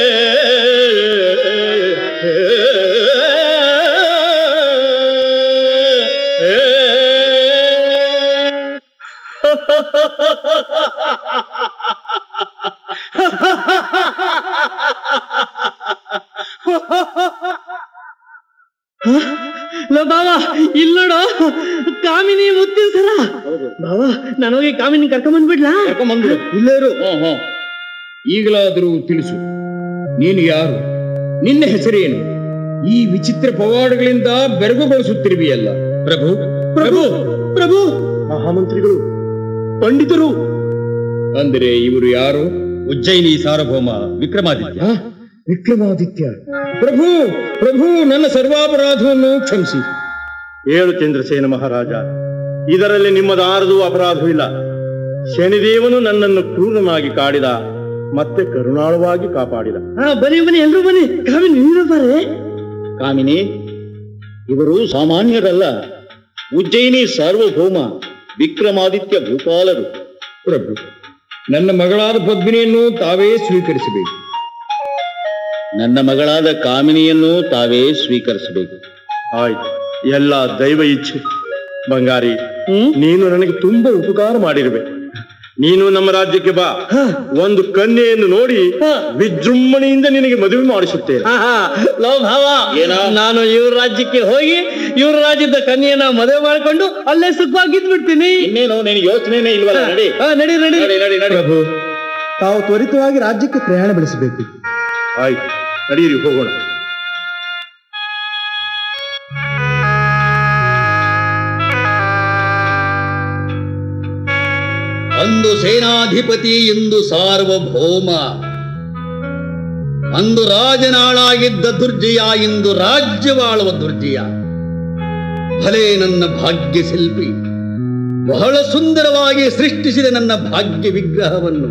ಲೋ ಬಾವ ಇಲ್ಲೋಡ ಕಾಮಿನಿ ಮುತ್ತಿನ ಸರ ಬಾವ ನಾನು ಹೋಗಿ ಕಾಮಿನಿ ಕರ್ಕೊಂಬಂದ್ಬಿಡ್ಲಾ ಕರ್ಕೊಂಬಂದ್ರು ಇಲ್ಲೇ ಇರು ಹ್ಮ್ ಹ್ಮ್ ಈಗಲಾದರೂ ತಿಳಿಸು ನೀನು ಯಾರು ನಿನ್ನ ಹೆಸರೇನು ಈ ವಿಚಿತ್ರ ಪವಾಡಗಳಿಂದ ಬೆರಗುಗೊಳಿಸುತ್ತಿರುವೆಯಲ್ಲ ಪ್ರಭು ಪ್ರಭು ಪ್ರಭು ಮಹಾಮಂತ್ರಿಗಳು ಪಂಡಿತರು ಅಂದರೆ ಇವರು ಯಾರು ಉಜ್ಜಯಿನಿ ಸಾರ್ವಭೌಮ ವಿಕ್ರಮಾದಿತ್ಯ ಆ? ವಿಕ್ರಮಾದಿತ್ಯ ಪ್ರಭು ಪ್ರಭು ನನ್ನ ಸರ್ವಾಪರಾಧವನ್ನು ಕ್ಷಮಿಸಿ ಏಳು ಚಂದ್ರಸೇನ ಮಹಾರಾಜ ಇದರಲ್ಲಿ ನಿಮ್ಮದಾರದು ಅಪರಾಧವಿಲ್ಲ ಶನಿದೇವನು ನನ್ನನ್ನು ಕ್ರೂರನಾಗಿ ಕಾಡಿದ ಮತ್ತೆ ಕರುಣಾಳವಾಗಿ ಕಾಪಾಡಿದ ಹಾ ಬನ್ನಿ ಬನ್ನಿ ಎಲ್ರು ಬನ್ನಿ ಕಾಮಿನಿ ನೀನು ಬಾರೆ ಕಾಮಿನಿ ಇವರು ಸಾಮಾನ್ಯರಲ್ಲ ಉಜ್ಜಯಿನಿ ಸಾರ್ವಭೌಮ ವಿಕ್ರಮಾದಿತ್ಯ ಭೂಪಾಲರು ಪ್ರಭು ನನ್ನ ಮಗಳಾದ ಪದ್ಮಿನಿಯನ್ನು ತಾವೇ ಸ್ವೀಕರಿಸಬೇಕು ನನ್ನ ಮಗಳಾದ ಕಾಮಿನಿಯನ್ನು ತಾವೇ ಸ್ವೀಕರಿಸಬೇಕು ಆಯ್ತು ಎಲ್ಲ ದೈವ ಇಚ್ಛೆ ಬಂಗಾರಿ ನೀನು ನನಗೆ ತುಂಬಾ ಉಪಕಾರ ಮಾಡಿರುವೆ ನೀನು ನಮ್ಮ ರಾಜ್ಯಕ್ಕೆ ಬಾ ಒಂದು ಕನ್ಯೆಯನ್ನು ನೋಡಿ ವಿಜೃಂಭಣೆಯಿಂದ ನಿನಗೆ ಮದುವೆ ಮಾಡಿಸುತ್ತೇನೆ ಲೋ ಭಾವ ನಾನು ಇವ್ರ ರಾಜ್ಯಕ್ಕೆ ಹೋಗಿ ಇವ್ರ ರಾಜ್ಯದ ಕನ್ಯೆಯನ್ನ ಮದುವೆ ಮಾಡ್ಕೊಂಡು ಅಲ್ಲೇ ಸುಖವಾಗಿದ್ ಬಿಡ್ತೀನಿ ಇನ್ನೇನು ನಿನಗೆ ಯೋಚನೆನೇ ಇಲ್ವಲ್ಲ ನಡಿ ಹಾ, ನಡಿ ನಡಿ ನಡಿ ನಡಿ ನಡಿ ಪ್ರಭು ತಾವು ತ್ವರಿತವಾಗಿ ರಾಜ್ಯಕ್ಕೆ ಪ್ರಯಾಣ ಬೆಳೆಸಬೇಕು ಆಯ್ತು ನಡೀರಿ ಹೋಗೋಣ ಅಂದು ಸೇನಾಧಿಪತಿ ಇಂದು ಸಾರ್ವಭೌಮ ಅಂದು ರಾಜನಾಳಾಗಿದ್ದ ದುರ್ಜಯ ಇಂದು ರಾಜ್ಯವಾಳುವ ದುರ್ಜಯ ಭಲೇ ನನ್ನ ಭಾಗ್ಯ ಶಿಲ್ಪಿ ಬಹಳ ಸುಂದರವಾಗಿ ಸೃಷ್ಟಿಸಿದ ನನ್ನ ಭಾಗ್ಯ ವಿಗ್ರಹವನ್ನು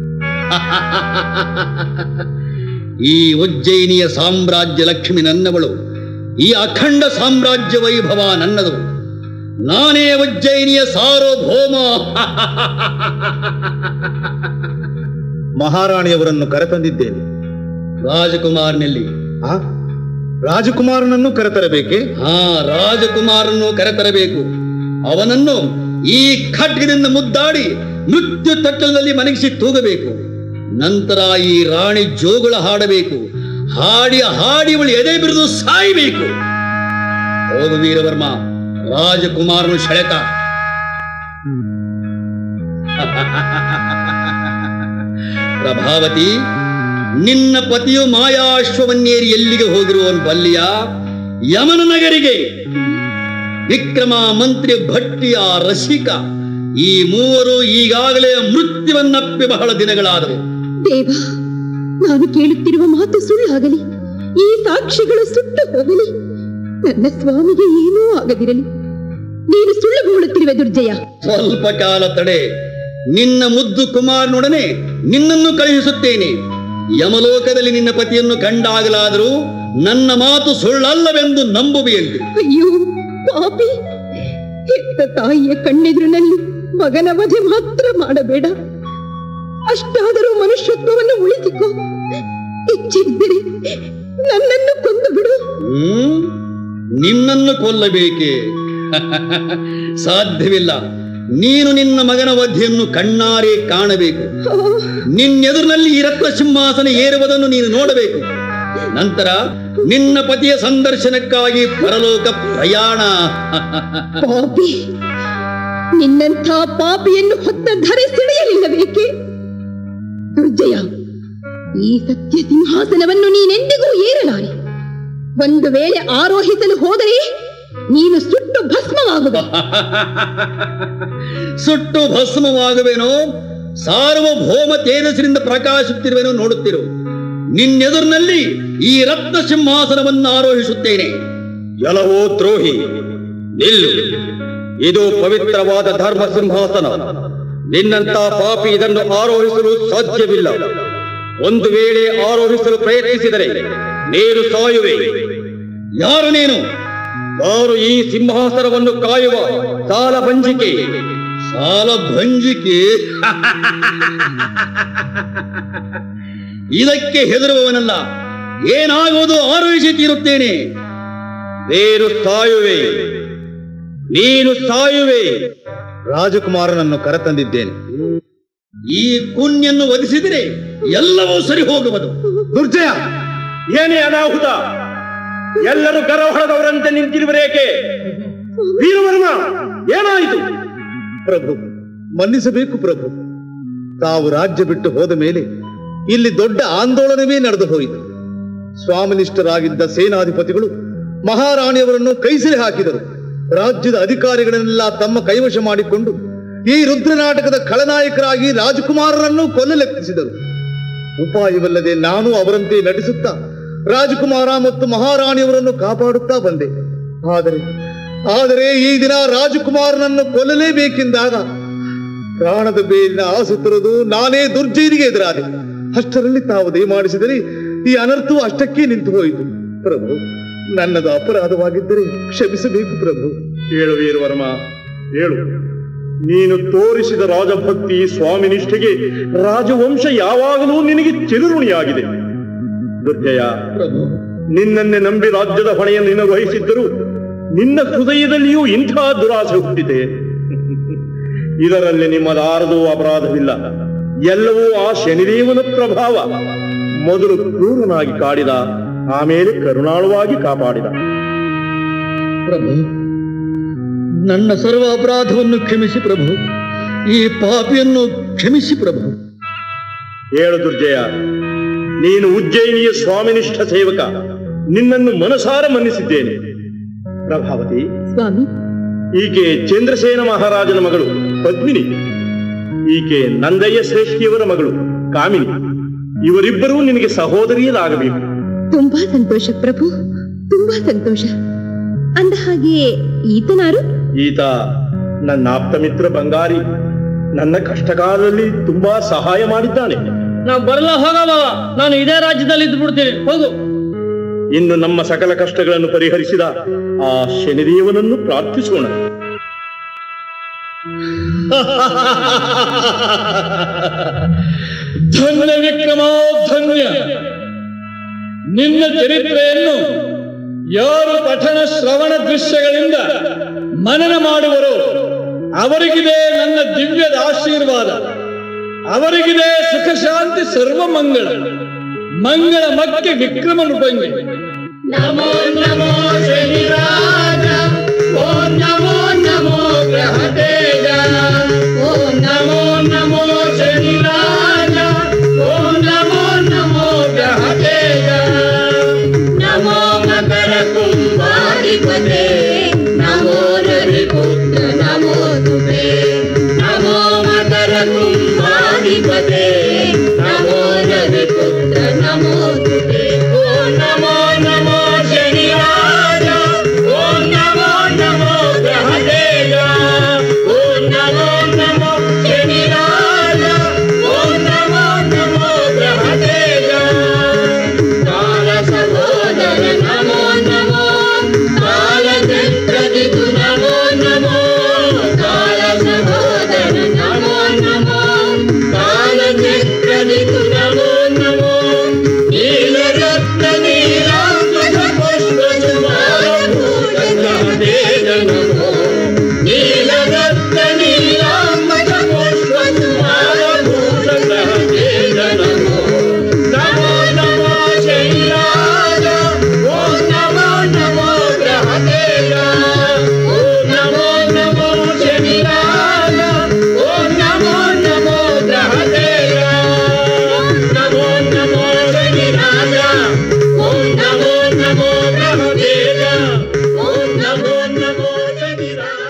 ಈ ಉಜ್ಜಯಿನಿಯ ಸಾಮ್ರಾಜ್ಯ ಲಕ್ಷ್ಮಿ ನನ್ನವಳು ಈ ಅಖಂಡ ಸಾಮ್ರಾಜ್ಯ ವೈಭವ ನನ್ನದು ನಾನೇ ಉಜ್ಜಯಿನಿಯ ಸಾರ್ವಭೌಮ ಮಹಾರಾಣಿಯವರನ್ನು ಕರೆತಂದಿದ್ದೇನೆ ರಾಜಕುಮಾರನಲ್ಲಿ ಆ ರಾಜಕುಮಾರನನ್ನು ಕರೆತರಬೇಕೆ ಹಾ ರಾಜಕುಮಾರನ್ನು ಕರೆತರಬೇಕು ಅವನನ್ನು ಈ ಖಡ್ಗದಿಂದ ಮುದ್ದಾಡಿ ಮೃತ್ಯು ತಟ್ಟಲದಲ್ಲಿ ಮನಗಿಸಿ ತೂಗಬೇಕು ನಂತರ ಈ ರಾಣಿ ಜೋಗುಳ ಹಾಡಬೇಕು ಹಾಡಿ ಹಾಡಿ ಅವಳು ಎದೆ ಬಿರಿದು ಸಾಯಬೇಕು ಹೋಗು ವೀರವರ್ಮ ರಾಜಕುಮಾರನು ಸೆಳೆತ ಪ್ರಭಾವತಿ ನಿನ್ನ ಪತಿಯು ಮಾಯಾಶ್ವವನ್ನೇರಿ ಎಲ್ಲಿಗೆ ಹೋಗಿರುವವನು ಬಲ್ಲಿಯ ಯಮನ ನಗರಿಗೆ ವಿಕ್ರಮ ಮಂತ್ರಿ ಭಟ್ಟಿಯ ರಸಿಕ ಈ ಮೂವರು ಈಗಾಗಲೇ ಮೃತ್ಯುವನ್ನಪ್ಪಿ ಬಹಳ ದಿನಗಳಾದವು ದೇವ ನಾನು ಕೇಳುತ್ತಿರುವ ಮಾತು ಸುಳ್ಳಾಗಲಿ ಈ ಸಾಕ್ಷಿಗಳು ಸುಟ್ಟು ಹೋಗಲಿ ನನ್ನ ಸ್ವಾಮಿಗೆ ಏನೂ ಆಗದಿರಲಿ ನೀನು ಸುಳ್ಳು ಬೋಳುತ್ತಿರುವೆ ದುರ್ಜಯ ಸ್ವಲ್ಪ ಕಾಲ ತಡೆ ನಿನ್ನ ಮುದ್ದು ಕುಮಾರನೊಡನೆ ನಿನ್ನನ್ನು ಕಳುಹಿಸುತ್ತೇನೆ ಯಮಲೋಕದಲ್ಲಿ ನಿನ್ನ ಪತಿಯನ್ನು ಕಂಡಾಗಲಾದರೂ ನನ್ನ ಮಾತು ಸುಳ್ಳಲ್ಲವೆಂದು ನಂಬುವೆಯಲ್ಲಿ ಅಯ್ಯೋ ಪಾಪಿ ಹೆತ್ತ ತಾಯಿಯ ಕಣ್ಣೆದುರಿನಲ್ಲಿ ಮಗನ ವಧೆ ಮಾತ್ರ ಮಾಡಬೇಡ ಅಷ್ಟಾದರೂ ಮನುಷ್ಯತ್ವವನ್ನು ಉಳಿಸಿಕೊ ಹೆಚ್ಚಿದ್ದರೆ ನನ್ನನ್ನು ಕೊಂದು ಬಿಡು ಹ್ಮ್ ನಿನ್ನನ್ನು ಕೊಲ್ಲಬೇಕೆ ಸಾಧ್ಯವಿಲ್ಲ ನೀನು ನಿನ್ನ ಮಗನ ವಧೆಯನ್ನು ಕಣ್ಣಾರೆ ಕಾಣಬೇಕು ನಿನ್ನೆದುರಿನಲ್ಲಿ ಈ ರತ್ನ ಸಿಂಹಾಸನ ಏರುವುದನ್ನು ನೀನು ನೋಡಬೇಕು ನಂತರ ನಿನ್ನ ಪತಿಯ ಸಂದರ್ಶನಕ್ಕಾಗಿ ಪರಲೋಕ ಪ್ರಯಾಣ ಪಾಪಿ ನಿನ್ನಂಥ ಪಾಪಿಯನ್ನು ಹೊತ್ತ ಧರೆ ಸಿಡಿಯಲಿಲ್ಲಬೇಕೆ ದುರ್ಜಯ ಈ ಸತ್ಯ ಸಿಂಹಾಸನವನ್ನು ನೀನೆಂದಿಗೂ ಏರಲಾರೆ ಒಂದು ವೇಳೆ ಆರೋಹಿಸಲು ಹೋದರೆ ನೀನು ಸುಟ್ಟು ಭಸ್ಮವಾಗುವೆ ಸುಟ್ಟು ಭಸ್ಮವಾಗುವೆನೋ ಸಾರ್ವಭೌಮ ತೇಜಸ್ಸಿನಿಂದ ಪ್ರಕಾಶಿಸುತ್ತಿರುವೆನೋ ನೋಡುತ್ತಿರು ನಿನ್ನೆದುರಿನಲ್ಲಿ ಈ ರತ್ನ ಸಿಂಹಾಸನವನ್ನು ಆರೋಹಿಸುತ್ತೇನೆ ಎಲವೋ ದ್ರೋಹಿ ನಿಲ್ಲು ಇದು ಪವಿತ್ರವಾದ ಧರ್ಮ ಸಿಂಹಾಸನ ನಿನ್ನಂತ ಪಾಪಿ ಇದನ್ನು ಆರೋಹಿಸಲು ಸಾಧ್ಯವಿಲ್ಲ ಒಂದು ವೇಳೆ ಆರೋಹಿಸಲು ಪ್ರಯತ್ನಿಸಿದರೆ ನೀನು ಸಾಯುವೆ ಯಾರು ನೀನು ಯಾರು ಈ ಸಿಂಹಾಸನವನ್ನು ಕಾಯುವ ಸಾಲ ಬಂಜಿಕೆ ಸಾಲ ಭಂಜಿಕೆ ಇದಕ್ಕೆ ಹೆದರುವವನಲ್ಲ ಏನಾಗುವುದು ಆರೋಹಿಸಿ ತೀರುತ್ತೇನೆ ನೀನು ಸಾಯುವೆ ನೀನು ಸಾಯುವೆ ರಾಜಕುಮಾರನನ್ನು ಕರೆತಂದಿದ್ದೇನೆ ಈ ಕುಣ್ಯನ್ನು ವಧಿಸಿದರೆ ಎಲ್ಲವೂ ಸರಿ ಹೋಗುವುದು ದುರ್ಜಯ ಏನೇ ಅನಾಹುತ ಎಲ್ಲರೂ ಗರವಹಳದವರಂತೆ ನಿಂತಿರುವರೇಕೆ ವೀರವರ್ಮ ಏನಾಯಿತು ಪ್ರಭು ಮನ್ನಿಸಬೇಕು ಪ್ರಭು ತಾವು ರಾಜ್ಯ ಬಿಟ್ಟು ಹೋದ ಮೇಲೆ ಇಲ್ಲಿ ದೊಡ್ಡ ಆಂದೋಲನವೇ ನಡೆದು ಹೋಯಿತು ಸ್ವಾಮಿನಿಷ್ಠರಾಗಿದ್ದ ಸೇನಾಧಿಪತಿಗಳು ಮಹಾರಾಣಿಯವರನ್ನು ಕೈಸೆರೆ ಹಾಕಿದರು ರಾಜ್ಯದ ಅಧಿಕಾರಿಗಳನ್ನೆಲ್ಲ ತಮ್ಮ ಕೈವಶ ಮಾಡಿಕೊಂಡು ಈ ರುದ್ರನಾಟಕದ ಖಳನಾಯಕರಾಗಿ ರಾಜಕುಮಾರರನ್ನು ಕೊಲ್ಲಲೆತ್ತಿಸಿದರು ಉಪಾಯವಿಲ್ಲದೆ ನಾನು ಅವರಂತೆ ನಟಿಸುತ್ತಾ ರಾಜಕುಮಾರ ಮತ್ತು ಮಹಾರಾಣಿಯವರನ್ನು ಕಾಪಾಡುತ್ತಾ ಬಂದೆ ಆದರೆ ಆದರೆ ಈ ದಿನ ರಾಜಕುಮಾರನನ್ನು ಕೊಲ್ಲಲೇಬೇಕೆಂದಾಗ ಪ್ರಾಣದ ಬೇರಿನ ಆಸು ತೊರೆದು ನಾನೇ ದುರ್ಜಯನಿಗೆ ಎದುರಾದೆ ಅಷ್ಟರಲ್ಲಿ ತಾವು ದಯಮಾಡಿಸಿದರೆ ಈ ಅನರ್ಥವು ಅಷ್ಟಕ್ಕೆ ನಿಂತು ಹೋಯಿತು ಪ್ರಭು ನನ್ನದು ಅಪರಾಧವಾಗಿದ್ದರೆ ಕ್ಷಮಿಸಬೇಕು ಪ್ರಭು ಹೇಳು ವೀರವರ್ಮ ಹೇಳು ನೀನು ತೋರಿಸಿದ ರಾಜಭಕ್ತಿ ಸ್ವಾಮಿ ನಿಷ್ಠೆಗೆ ರಾಜವಂಶ ಯಾವಾಗಲೂ ನಿನಗೆ ಚಿರುರುಣಿಯಾಗಿದೆ ದುರ್ಜಯ ಪ್ರಭು ನಿನ್ನನ್ನೇ ನಂಬಿ ರಾಜ್ಯದ ಹೊಣೆಯನ್ನು ನಿನಗೆ ವಹಿಸಿದ್ದರೂ ನಿನ್ನ ಹೃದಯದಲ್ಲಿಯೂ ಇಂಥ ದುರಾಸೆ ಹುಟ್ಟಿದೆ ಇದರಲ್ಲಿ ನಿಮ್ಮದಾರದೂ ಅಪರಾಧವಿಲ್ಲ ಎಲ್ಲವೂ ಆ ಶನಿದೇವನ ಪ್ರಭಾವ ಮೊದಲು ಕ್ರೂರನಾಗಿ ಕಾಡಿದ ಆಮೇಲೆ ಕರುಣಾಳುವಾಗಿ ಕಾಪಾಡಿದ ಪ್ರಭು ನನ್ನ ಸರ್ವ ಅಪರಾಧವನ್ನು ಕ್ಷಮಿಸಿ ಪ್ರಭು ಈ ಪಾಪಿಯನ್ನು ಕ್ಷಮಿಸಿ ಪ್ರಭು ಹೇಳು ದುರ್ಜಯ ನೀನು ಉಜ್ಜಯಿನಿಯ ಸ್ವಾಮಿನಿಷ್ಠ ಸೇವಕ ನಿನ್ನನ್ನು ಮನಸಾರ ಮನ್ನಿಸಿದ್ದೇನೆ ಪ್ರಭಾವತಿ ಸ್ವಾಮಿ ಈಕೆ ಚಂದ್ರಸೇನ ಮಹಾರಾಜನ ಮಗಳು ಪದ್ಮಿನಿ ಈಕೆ ನಂದಯ್ಯ ಶ್ರೇಷ್ಠಿಯವರ ಮಗಳು ಕಾಮಿನಿ ಇವರಿಬ್ಬರೂ ನಿನಗೆ ಸಹೋದರಿಯರಾಗಬೇಕು ತುಂಬಾ ಸಂತೋಷ ಪ್ರಭು ತುಂಬಾ ಸಂತೋಷ ಅಂದ ಹಾಗೆ ಈತನಾರು ಈತ ನನ್ನ ಆಪ್ತ ಮಿತ್ರ ಬಂಗಾರಿ ನನ್ನ ಕಷ್ಟಕಾಲದಲ್ಲಿ ತುಂಬಾ ಸಹಾಯ ಮಾಡಿದ್ದಾನೆ ನಾವು ಬರಲ್ಲ ಹೋಗಲ್ಲ ನಾನು ಇದೇ ರಾಜ್ಯದಲ್ಲಿ ಇದ್ದು ಬಿಡ್ತೀನಿ ಹೋಗು ಇನ್ನು ನಮ್ಮ ಸಕಲ ಕಷ್ಟಗಳನ್ನು ಪರಿಹರಿಸಿದ ಆ ಶನಿದೇವನನ್ನು ಪ್ರಾರ್ಥಿಸೋಣ ಧನ್ಯ ವಿಕ್ರಮ ಧನ್ಯ ನಿನ್ನ ಚರಿತ್ರೆಯನ್ನು ಯಾರು ಪಠಣ ಶ್ರವಣ ದೃಶ್ಯಗಳಿಂದ ಮನನ ಮಾಡುವರೋ ಅವರಿಗಿದೆ ನನ್ನ ದಿವ್ಯದ ಆಶೀರ್ವಾದ ಅವರಿಗಿದೆ ಸುಖ ಶಾಂತಿ ಸರ್ವ ಮಂಗಳ ಮಂಗಳ ಮಕ್ಕೆ ವಿಕ್ರಮ ನೃಪಂಗಿ ನಮೋ ನಮೋ ಶನಿರಾಜ ಓಂ ನಮೋ ನಮೋ ಗ್ರಹ ತೇಜ ಓಂ ನಮೋ ನಮೋ ಶನಿರಾಜ ಓಂ ನಮೋ ನಮೋ ಗ್ರಹ ತೇಜ ನಮೋ ಮಕರ ಕುಂಭಾಧಿಪತೆ ನಮೋ ರವಿಪುತ್ರ ನಮೋ ತುತೆ ನಮೋ ಮಕರ ಕುಂಭಾಧಿಪತೆ ನಮೋ ರವಿಪುತ್ರ ನಮೋ ತುತೆ ಓ ನಮೋ ನಮೋ ಶನಿರಾಜ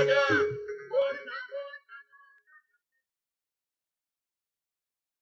ರಾಜ